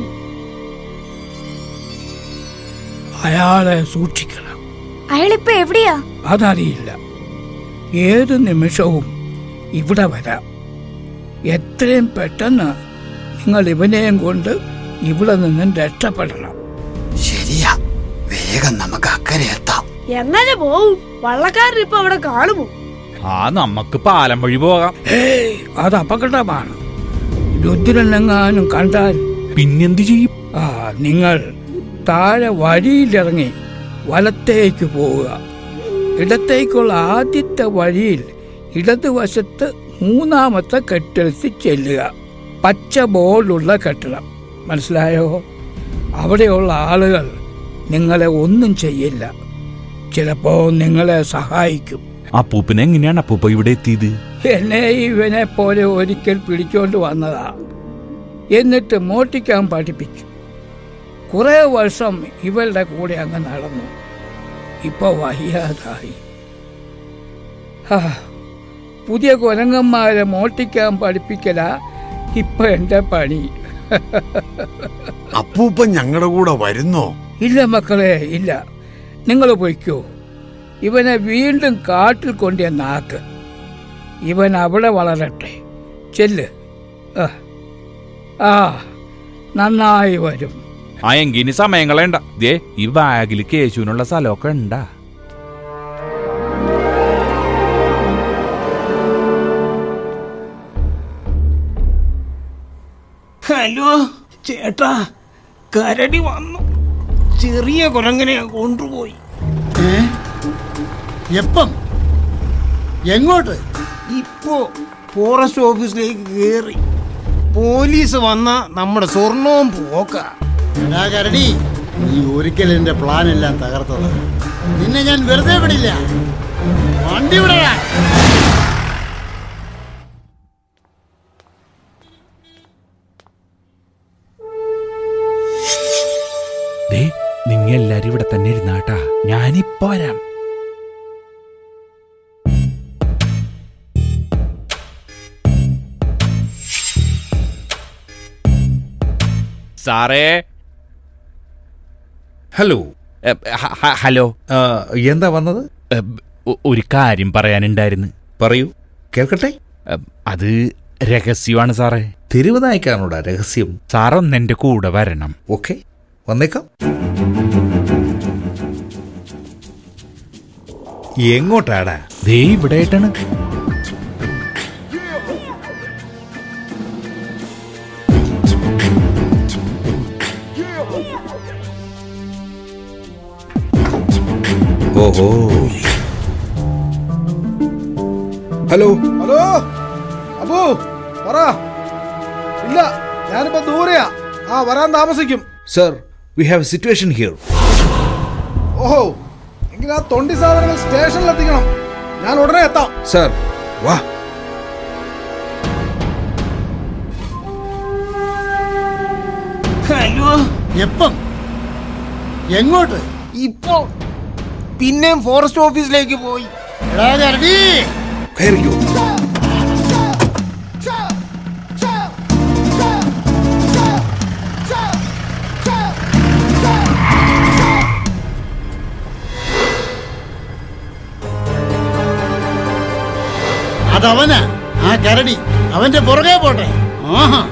അയാളെ സൂക്ഷിക്കണം അയാളിപ്പോ എവിടെയാ അതറിയില്ല ഏത് നിമിഷവും ഇവിടെ വരാം എത്രയും പെട്ടെന്ന് നിങ്ങൾ ഇവനെയും കൊണ്ട് ഇവിടെ നിന്നും രക്ഷപ്പെടണം ശരിയാ വേഗം നമുക്ക് അക്കരെ എത്താം എങ്ങനെ പോവും വള്ളക്കാരൻ ഇപ്പൊ അവിടെ കാണുമോ ആ നമുക്ക് പാലം വഴി പോകാം ഏയ് അത് അപകടമാണ് രുദ്രനെങ്ങാനും കണ്ടാൽ പിന്നെന്ത് ചെയ്യും ആ നിങ്ങൾ താഴെ വഴിയിലിറങ്ങി വലത്തേക്ക് പോവുക ഇടത്തേക്കുള്ള ആദ്യത്തെ വഴിയിൽ ഇടതുവശത്ത് മൂന്നാമത്തെ കെട്ടിടത്തിൽ ചെല്ലുക പച്ച ബോർഡുള്ള കെട്ടിടം മനസ്സിലായോ അവിടെയുള്ള ആളുകൾ നിങ്ങളെ ഒന്നും ചെയ്യില്ല ചിലപ്പോ നിങ്ങളെ സഹായിക്കും അപ്പൂപ്പൻ എങ്ങനെയാണ് അപ്പൂപ്പ ഇവിടെ എത്തിയത് എന്നെ ഇവനെ പോലെ ഒരിക്കൽ പിടിച്ചോണ്ട് വന്നതാ എന്നിട്ട് മോട്ടിക്കാൻ പഠിപ്പിച്ചു കുറെ വർഷം ഇവളുടെ കൂടെ അങ്ങ് നടന്നു ഇപ്പൊ വയ്യാതായി ഹാ, പുതിയ കുരങ്ങന്മാരെ മോട്ടിക്കാൻ പഠിപ്പിക്കല ഇപ്പൊ എന്റെ പണി അപ്പൂപ്പൻ ഞങ്ങളുടെ കൂടെ വരുന്നോ ഇല്ല മക്കളെ ഇല്ല നിങ്ങൾ പൊയ്ക്കോ ഇവനെ വീണ്ടും കാട്ടിൽ കൊണ്ടേ നാക്ക് ഇവൻ അവിടെ വളരട്ടെ ചെല്ല് ആ. ആ നന്നായി വരും ആ എങ്കിനി സമയം കളയണ്ട ദേ ഈ ബാഗിൽ കേശുവിനുള്ള സ്ഥലമൊക്കെ ഉണ്ടാ ഹലോ ചേട്ടാ കരടി വന്നു ചെറിയ കുരങ്ങനെ കൊണ്ടുപോയി എപ്പം എങ്ങോട്ട് ഇപ്പോ ഫോറസ്റ്റ് ഓഫീസിലേക്ക് കയറി പോലീസ് വന്ന നമ്മുടെ സ്വർണവും പോക്ക എടാ കരടി നീ ഒരിക്കൽ എന്റെ പ്ലാൻ എല്ലാം തകർത്തത് നിന്നെ ഞാൻ വെറുതെ വിടില്ല വണ്ടി വിടടാ ദേ നിങ്ങ എല്ലാരും ഇവിടെ തന്നെ ഇരുന്നാട്ടാ ഞാനിപ്പോ വരാം സാറേ ഹലോ ഹലോ എന്താ വന്നത് ഒരു കാര്യം പറയാനുണ്ടായിരുന്നു പറയൂ കേൾക്കട്ടെ അത് രഹസ്യമാണ് സാറേ തെരുവുനായ്ക്കാണോടാ രഹസ്യം സാർ ഒന്ന് എന്റെ കൂടെ വരണം ഓക്കെ വന്നേക്കാം എങ്ങോട്ടാടാ ദേ ഇവിടെ ആയിട്ടാണ് ഓഹോ ഹലോ ഹലോ അബു പറ ഇല്ല ഞാനിപ്പോ ദൂരെയാ ആ വരാൻ താമസിക്കും sir we have situation here ഓഹോ എങ്കിൽ ആ തൊണ്ടി സാധനങ്ങൾ സ്റ്റേഷനിൽ എത്തിക്കണം ഞാൻ ഉടനെ എത്താം സർ വാ ഹലോ എപ്പം എങ്ങോട്ട് ഇപ്പോ പിന്നെയും ഫോറസ്റ്റ് ഓഫീസിലേക്ക് പോയി എടാ കരടി കയറിക്കോ അതവനാ ആ കരടി അവന്റെ പുറകെ പോട്ടെ ആഹാ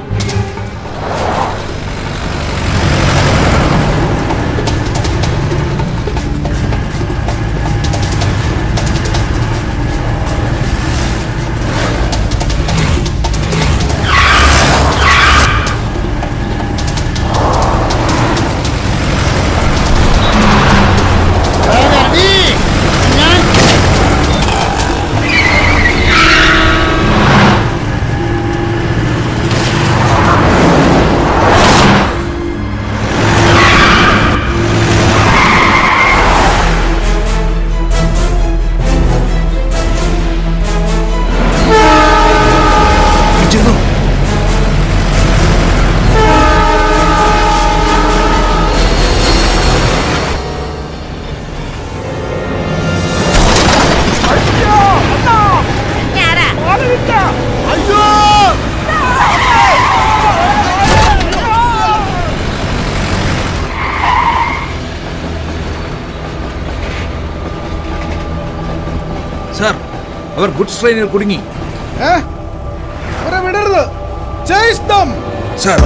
അവർ ഗുഡ്സ് ട്രെയിനിൽ കുടുങ്ങി ഏ അവരെ വിടരുത് chase them sir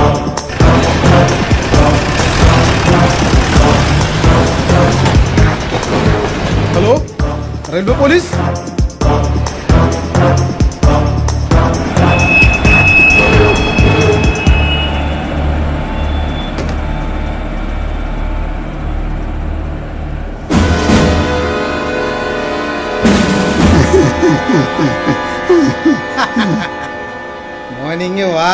hello railway police morning വാ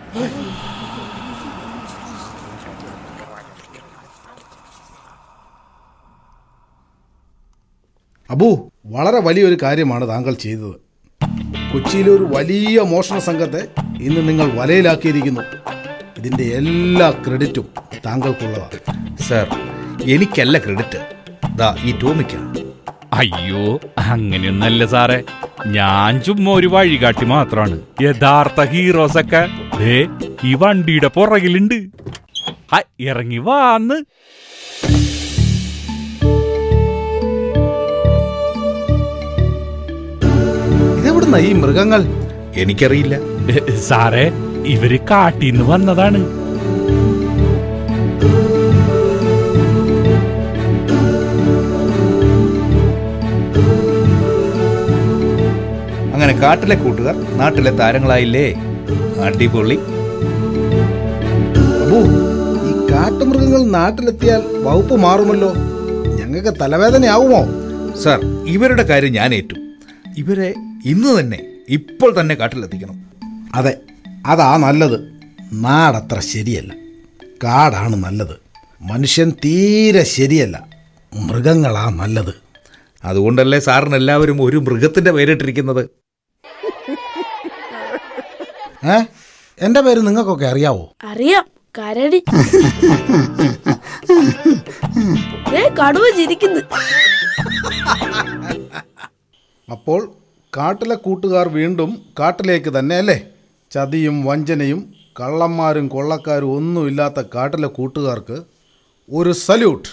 അബു വളരെ വലിയൊരു കാര്യമാണ് താങ്കൾ ചെയ്തത് കൊച്ചിയിലെ ഒരു വലിയ മോഷണ സംഘത്തെ ഇന്ന് നിങ്ങൾ വലയിലാക്കിയിരിക്കുന്നു ഇതിന്റെ എല്ലാ ക്രെഡിറ്റും താങ്കൾക്കുള്ളതാണ് സർ എനിക്കല്ല ക്രെഡിറ്റ് ദാ ഈ ടോമിക്കാണ് അയ്യോ അങ്ങനെയൊന്നല്ല സാറേ ഞാൻ ചുമ്മാ ഒരു വഴികാട്ടി മാത്രമാണ് യഥാർത്ഥ ഹീറോസ് ഒക്കെ ദേ ഈ വണ്ടിയുടെ പുറകിലുണ്ട് ഹ, ഇറങ്ങി വാന്ന് ഇതെവിടുന്ന ഈ മൃഗങ്ങൾ എനിക്കറിയില്ല സാറേ ഇവര് കാട്ടിന്ന് വന്നതാണ് അങ്ങനെ കാട്ടിലെ കൂട്ടുകാർ നാട്ടിലെ താരങ്ങളായില്ലേ അടിപൊളി അബു ഈ കാട്ടുമൃഗങ്ങൾ നാട്ടിലെത്തിയാൽ വകുപ്പ് മാറുമല്ലോ ഞങ്ങൾക്ക് തലവേദനയാവുമോ സർ ഇവരുടെ കാര്യം ഞാൻ ഏറ്റു ഇവരെ ഇന്ന് തന്നെ ഇപ്പോൾ തന്നെ കാട്ടിലെത്തിക്കണം അതെ അതാ നല്ലത് നാടത്ര ശരിയല്ല കാടാണ് നല്ലത് മനുഷ്യൻ തീരെ ശരിയല്ല മൃഗങ്ങളാ നല്ലത് അതുകൊണ്ടല്ലേ സാറിന് എല്ലാവരും ഒരു മൃഗത്തിന്റെ പേരിട്ടിരിക്കുന്നത് ഏ എൻ്റെ പേര് നിങ്ങൾക്കൊക്കെ അറിയാവോ അറിയാം കരടി ദേ കടുവ ചിരിക്കുന്നു അപ്പോൾ കാട്ടിലെ കൂട്ടുകാർ വീണ്ടും കാട്ടിലേക്ക് തന്നെ അല്ലേ ചതിയും വഞ്ചനയും കള്ളന്മാരും കൊള്ളക്കാരും ഒന്നുമില്ലാത്ത കാട്ടിലെ കൂട്ടുകാർക്ക് ഒരു സല്യൂട്ട്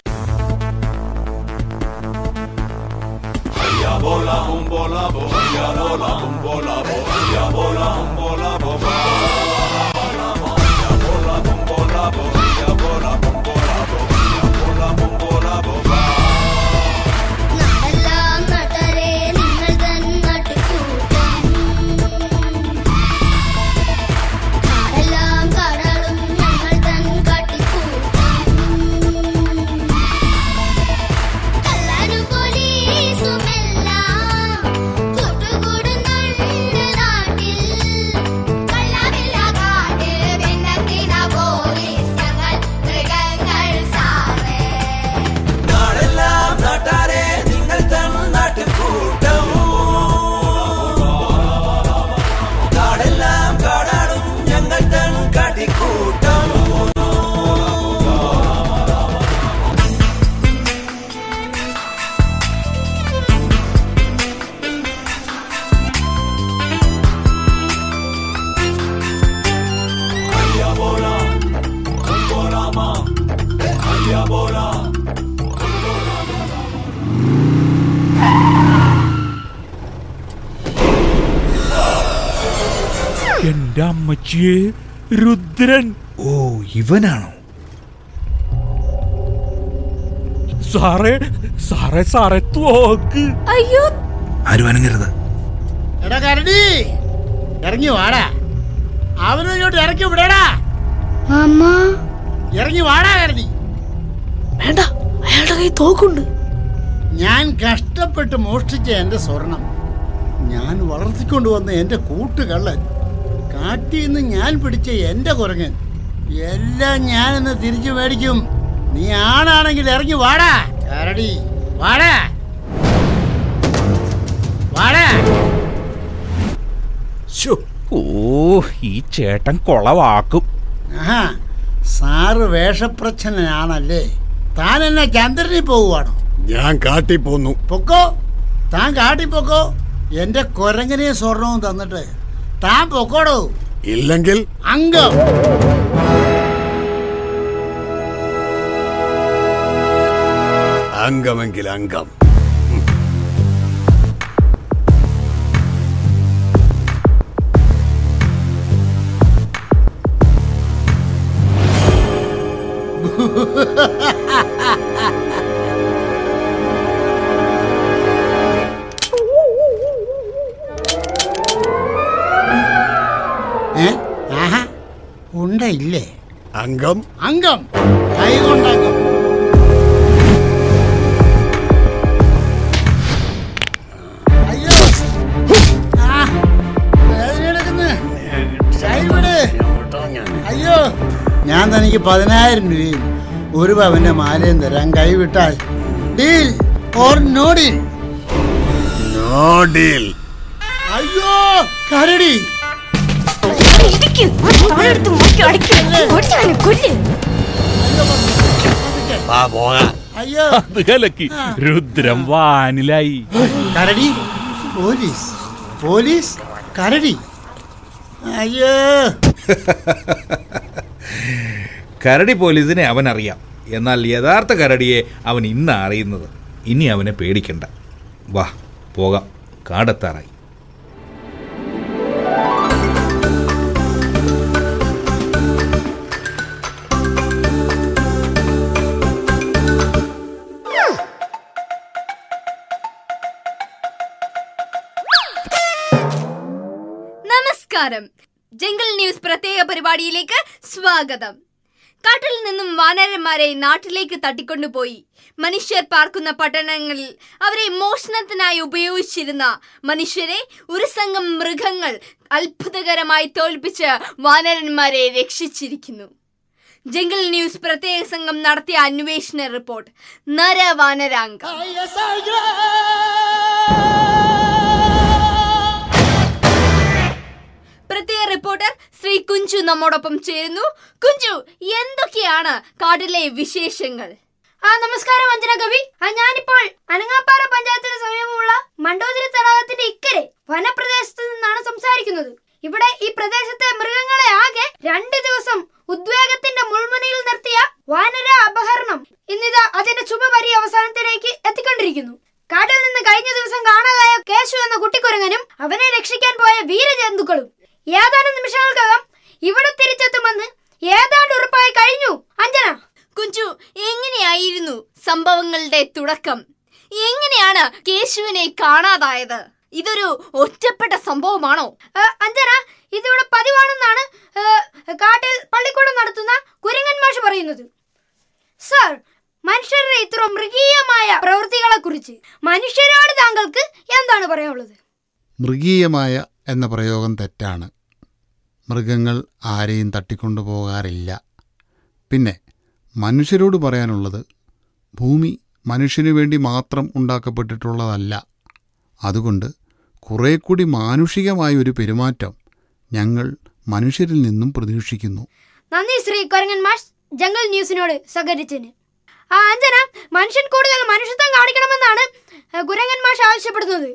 നാടെല്ലാം നാട്ടാരെ നിങ്ങൾ തൻ നാട്ടുകൂട്ടം. കാടെല്ലാം കാടാളും ഞങ്ങൾ തൻ കാട്ടിക്കൂട്ടം. കള്ളനും പോലീസുമെല്ലാം കൂട്ടുകൂടുന്നുണ്ട് നാട്ടിൽ. കള്ളമില്ല കാട്, പിന്നെന്തിനാ പോലീസ്? ഞങ്ങൾ മൃഗങ്ങൾ സാറേ നാടെല്ലാം നാട്ടാരെ നിങ്ങൾ തൻ നാട്ടുകൂട്ടം കാടെല്ലാം കാടാടും ഞങ്ങൾ തൻ കാട്ടിക്കൂട്ടം എന്റെ അമ്മച്ചിയെ രുദ്രൻ ഓ ഇവനാണോ സാറേ സാറേ സാറേ തോക്ക് അയ്യോ ആരും അനങ്ങരുത് എടാ കരടി ഇറങ്ങി വാടാ അവനെ ഇങ്ങോട്ട് ഇറക്കി വിടടാ അമ്മ ഇറങ്ങി വാടാ കരടി വേണ്ട അയാളുടെ കൈ തോക്കുണ്ട് ഞാൻ കഷ്ടപ്പെട്ട് മോഷ്ടിച്ച എന്റെ സ്വർണം ഞാൻ വളർത്തിക്കൊണ്ടുവന്ന എന്റെ കൂട്ടുകള്ളൻ കാട്ടിൽ നിന്ന് ഞാൻ പിടിച്ച എന്റെ കുരങ്ങൻ എല്ലാം ഞാനിന്ന് തിരിച്ചു മേടിക്കും നീ ആണാണെങ്കിൽ ഇറങ്ങി വാടാ കരടി വാടാ വാടാ ശ്ശോ, ഓ ഈ ചേട്ടൻ കൊളവാക്കും ആഹാ സാറ് വേഷപ്രച്ഛനാണല്ലേ താൻ എന്നെ ചന്ദ്രനിൽ പോവുകയാണോ ഞാൻ കാട്ടി പോന്നു പൊക്കോ താൻ കാട്ടി പൊക്കോ എന്റെ കൊരങ്ങനെയും സ്വർണവും തന്നിട്ട് താൻ പൊക്കോടോ ഇല്ലെങ്കിൽ അംഗം അംഗമെങ്കിൽ അംഗം ആഹാ ഉണ്ടയില്ലേ അംഗം അംഗം കൈകൊണ്ടംഗം അയ്യോ ആ, വേദനയെടുക്കുന്ന്. കൈവിട്. അയ്യോ ഞാൻ തനിക്ക് പതിനായിരം രൂപയും ഒരു പവന്റെ മാലയും തരാൻ കൈവിട്ടാൽ deal or no deal no deal അയ്യോ കരടി വാ പോകാം അയ്യോ അത് കലക്കി രുദ്രം വാനിലായി കരടി പോലീസ് പോലീസ് കരടി അയ്യോ കരടി പോലീസിനെ അവൻ അറിയാം എന്നാൽ യഥാർത്ഥ കരടിയെ അവൻ ഇന്ന് അറിയുന്നത് ഇനി അവനെ പേടിക്കണ്ട വാ പോകാം കാടെത്താറായി നമസ്കാരം ജംഗിൾ ന്യൂസ് പ്രത്യേക പരിപാടിയിലേക്ക് സ്വാഗതം കാട്ടിൽ നിന്നും വാനരന്മാരെ നാട്ടിലേക്ക് തട്ടിക്കൊണ്ടുപോയി മനുഷ്യർ പാർക്കുന്ന പട്ടണങ്ങളിൽ അവരെ മോഷണത്തിനായി ഉപയോഗിച്ചിരുന്ന മനുഷ്യരെ ഒരു സംഘം മൃഗങ്ങൾ അത്ഭുതകരമായി തോൽപ്പിച്ച് വാനരന്മാരെ രക്ഷിച്ചിരിക്കുന്നു ജംഗിൾ ന്യൂസ് പ്രത്യേക സംഘം നടത്തിയ അന്വേഷണ റിപ്പോർട്ട് നരവാനരാംഗ പ്രത്യേക റിപ്പോർട്ടർ ശ്രീ കുഞ്ചു നമ്മോടൊപ്പം ചേരുന്നു കുഞ്ചു എന്തൊക്കെയാണ് കാട്ടിലെ വിശേഷങ്ങൾ ആ നമസ്കാരം അഞ്ജന കവി ആ ഞാനിപ്പോൾ അനങ്ങാപ്പാറ പഞ്ചായത്തിന് സമീപമുള്ള മണ്ടോതിരി തടാകത്തിന്റെ ഇക്കരെ വനപ്രദേശത്ത് നിന്നാണ് സംസാരിക്കുന്നത് ഇവിടെ ഈ പ്രദേശത്തെ മൃഗങ്ങളെ ആകെ രണ്ട് ദിവസം ഉദ്വേഗത്തിന്റെ മുൾമുനയിൽ നിർത്തിയ വാനര അപഹരണം ഇന്നിതാ അതിന്റെ ശുഭപരി അവസാനത്തിലേക്ക് എത്തിക്കൊണ്ടിരിക്കുന്നു കാട്ടിൽ നിന്ന് കഴിഞ്ഞ ദിവസം കാണാതായ കേശു എന്ന കുട്ടിക്കുരങ്ങനും അവനെ രക്ഷിക്കാൻ പോയ വീരജന്തുക്കളും ഏതാനും നിമിഷങ്ങൾക്കകം ഇവിടെ തിരിച്ചെത്തുമെന്ന് ഏതാണ്ട് ഉറപ്പായി കഴിഞ്ഞു അഞ്ജന കുഞ്ചു എങ്ങനെയായിരുന്നു സംഭവങ്ങളുടെ തുടക്കം എങ്ങനെയാണ് കേശുവിനെ കാണാതായത് ഇതൊരു ഒറ്റപ്പെട്ട സംഭവമാണോ ആ, അഞ്ജന ഇതിവിടെ പതിവാണെന്നാണ് ആ, കാട്ടിൽ പള്ളിക്കൂടം നടത്തുന്ന കുരങ്ങൻ മാഷ് പറയുന്നത് സർ മനുഷ്യരുടെ ഇത്ര മൃഗീയമായ പ്രവൃത്തികളെ കുറിച്ച് മനുഷ്യരോട് താങ്കൾക്ക് എന്താണ് പറയാനുള്ളത് മൃഗീയമായ എന്ന പ്രയോഗം തെറ്റാണ് മൃഗങ്ങൾ ആരെയും തട്ടിക്കൊണ്ടു പോകാറില്ല പിന്നെ മനുഷ്യരോട് പറയാനുള്ളത് ഭൂമി മനുഷ്യനു വേണ്ടി മാത്രം ഉണ്ടാക്കപ്പെട്ടിട്ടുള്ളതല്ല അതുകൊണ്ട് കുറേ കൂടി മാനുഷികമായ ഒരു പെരുമാറ്റം ഞങ്ങൾ മനുഷ്യരിൽ നിന്നും പ്രതീക്ഷിക്കുന്നു നന്ദി ശ്രീ കൊരങ്ങൻ മാഷ് ജംഗൽ ന്യൂസിനോട് സഹകരിച്ചതിന് ആ അഞ്ജന മനുഷ്യൻ കൂടുതൽ മനുഷ്യത്വം കാണിക്കണമെന്നാണ് ആ, കുരങ്ങൻ മാഷ് ആവശ്യപ്പെടുന്നത്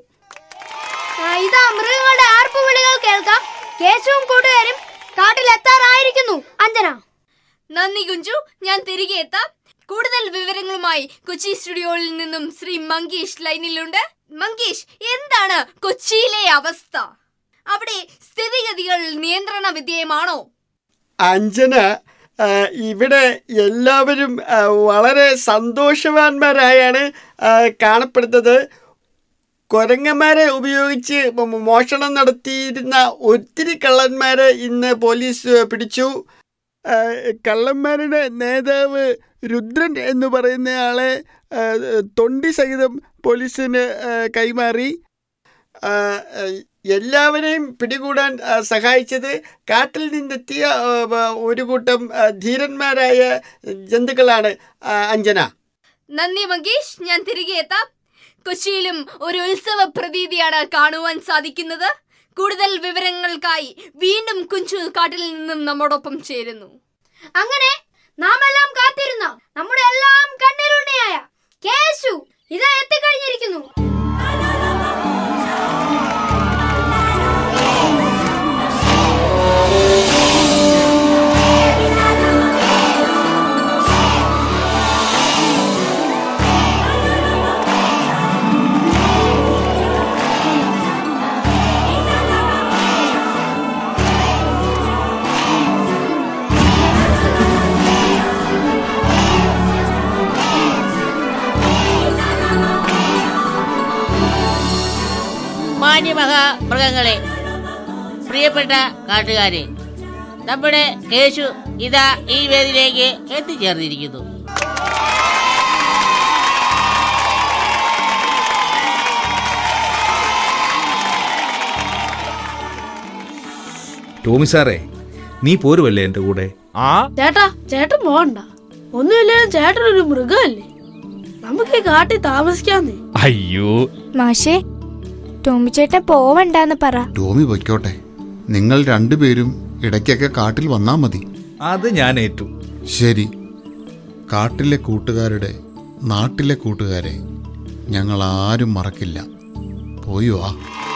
ആ, ഇതാ മൃഗങ്ങളുടെ ആർപ്പുവിളികൾ കേൾക്കാം കേശവും കൂട്ടുകാരും കാട്ടിൽ എത്താറായിരിക്കുന്നു അഞ്ജന നന്ദി കുഞ്ചു ഞാൻ തിരികെ എത്താം കൂടുതൽ വിവരങ്ങളുമായി കൊച്ചി സ്റ്റുഡിയോയിൽ നിന്നും ശ്രീ മങ്കേഷ് ലൈനിലുണ്ട് മങ്കേഷ് എന്താണ് കൊച്ചിയിലെ അവസ്ഥ അവിടെ സ്ഥിതിഗതികൾ നിയന്ത്രണ വിധേയമാണോ അഞ്ജന ആ, ഇവിടെ എല്ലാവരും ആ, വളരെ സന്തോഷവാന്മാരായാണ് ആ, കാണപ്പെടുന്നത് കുരങ്ങന്മാരെ ഉപയോഗിച്ച് മോ- മോഷണം നടത്തിയിരുന്ന ഒത്തിരി കള്ളന്മാരെ ഇന്ന് പോലീസ് പിടിച്ചു ആ, കള്ളന്മാരുടെ നേതാവ് രുദ്രൻ എന്ന് പറയുന്നയാളെ ആ, തൊണ്ടി സഹിതം പോലീസിന് ആ, കൈമാറി ആ, ആ, എല്ലാവരെയും പിടികൂടാൻ ആ, സഹായിച്ചത് കാട്ടിൽ നിന്നെത്തിയ ആ, വ- ഒരു കൂട്ടം ആ, ധീരന്മാരായ ജന്തുക്കളാണ് ആ, അഞ്ജന നന്ദി മങ്കേഷ് ഞാൻ തിരികെ എത്താം കൊച്ചിയിലും ഒരു ഉത്സവ പ്രതീതിയാണ് കാണുവാൻ സാധിക്കുന്നത് കൂടുതൽ വിവരങ്ങൾക്കായി വീണ്ടും കുഞ്ചു കാട്ടിൽ നിന്നും നമ്മോടൊപ്പം ചേരുന്നു അങ്ങനെ നാം എല്ലാം കാത്തിരുന്ന നമ്മുടെ എല്ലാം കണ്ണിലുണ്ണിയായ കേശു ഇതാ എത്തിക്കഴിഞ്ഞിരിക്കുന്നു മാന്യമഹാ മൃഗങ്ങളെ പ്രിയപ്പെട്ട കാട്ടുകാരെ നമ്മുടെ കേശു ഇതാ ഈ വേദിയിലേക്ക് എത്തിച്ചേർന്നിരിക്കുന്നു ടോമി സാറേ നീ പോരുമല്ലേ എൻ്റെ കൂടെ ആ ചേട്ടാ ചേട്ടൻ പോകണ്ട ഒന്നുമില്ലെങ്കിലും ചേട്ടൻ ഒരു മൃഗമല്ലേ നമുക്ക് ഈ കാട്ടിൽ താമസിക്കാന്നേ അയ്യോ മാഷേ ടോമിച്ചേട്ടൻ പോവണ്ടെന്ന് പറ ടോമി പൊയ്ക്കോട്ടെ നിങ്ങൾ രണ്ടുപേരും ഇടയ്ക്കൊക്കെ കാട്ടിൽ വന്നാ മതി അത് ഞാൻ ഏറ്റു ശരി കാട്ടിലെ കൂട്ടുകാരുടെ നാട്ടിലെ കൂട്ടുകാരെ ഞങ്ങൾ ആരും മറക്കില്ല പോയി വാ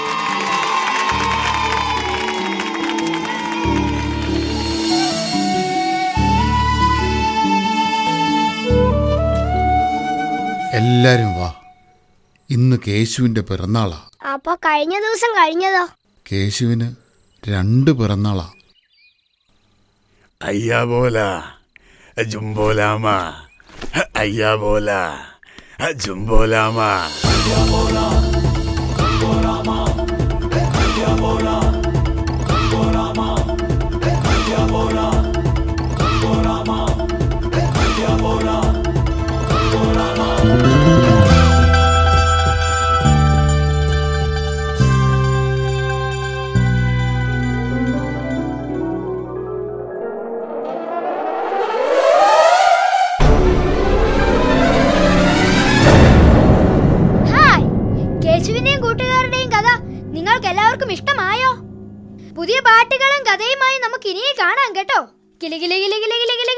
എല്ലാരും വാ ഇന്ന് കേശുവിന്റെ പിറന്നാളാ അപ്പൊ കഴിഞ്ഞ ദിവസം കഴിഞ്ഞതോ കേശുവിന് രണ്ട് പിറന്നാളാ അയ്യാ പോല ജുംബോലാമ അയ്യാ പോല ജുംബോലാമ ഹായ് കേശുവിന്റെയും കൂട്ടുകാരുടെയും കഥ നിങ്ങൾക്ക് എല്ലാവർക്കും ഇഷ്ടമായോ പുതിയ പാട്ടുകളും കഥയുമായി നമുക്ക് ഇനിയും കാണാം കേട്ടോ കിലി കിലി കിലി കിലി കിലി കിലി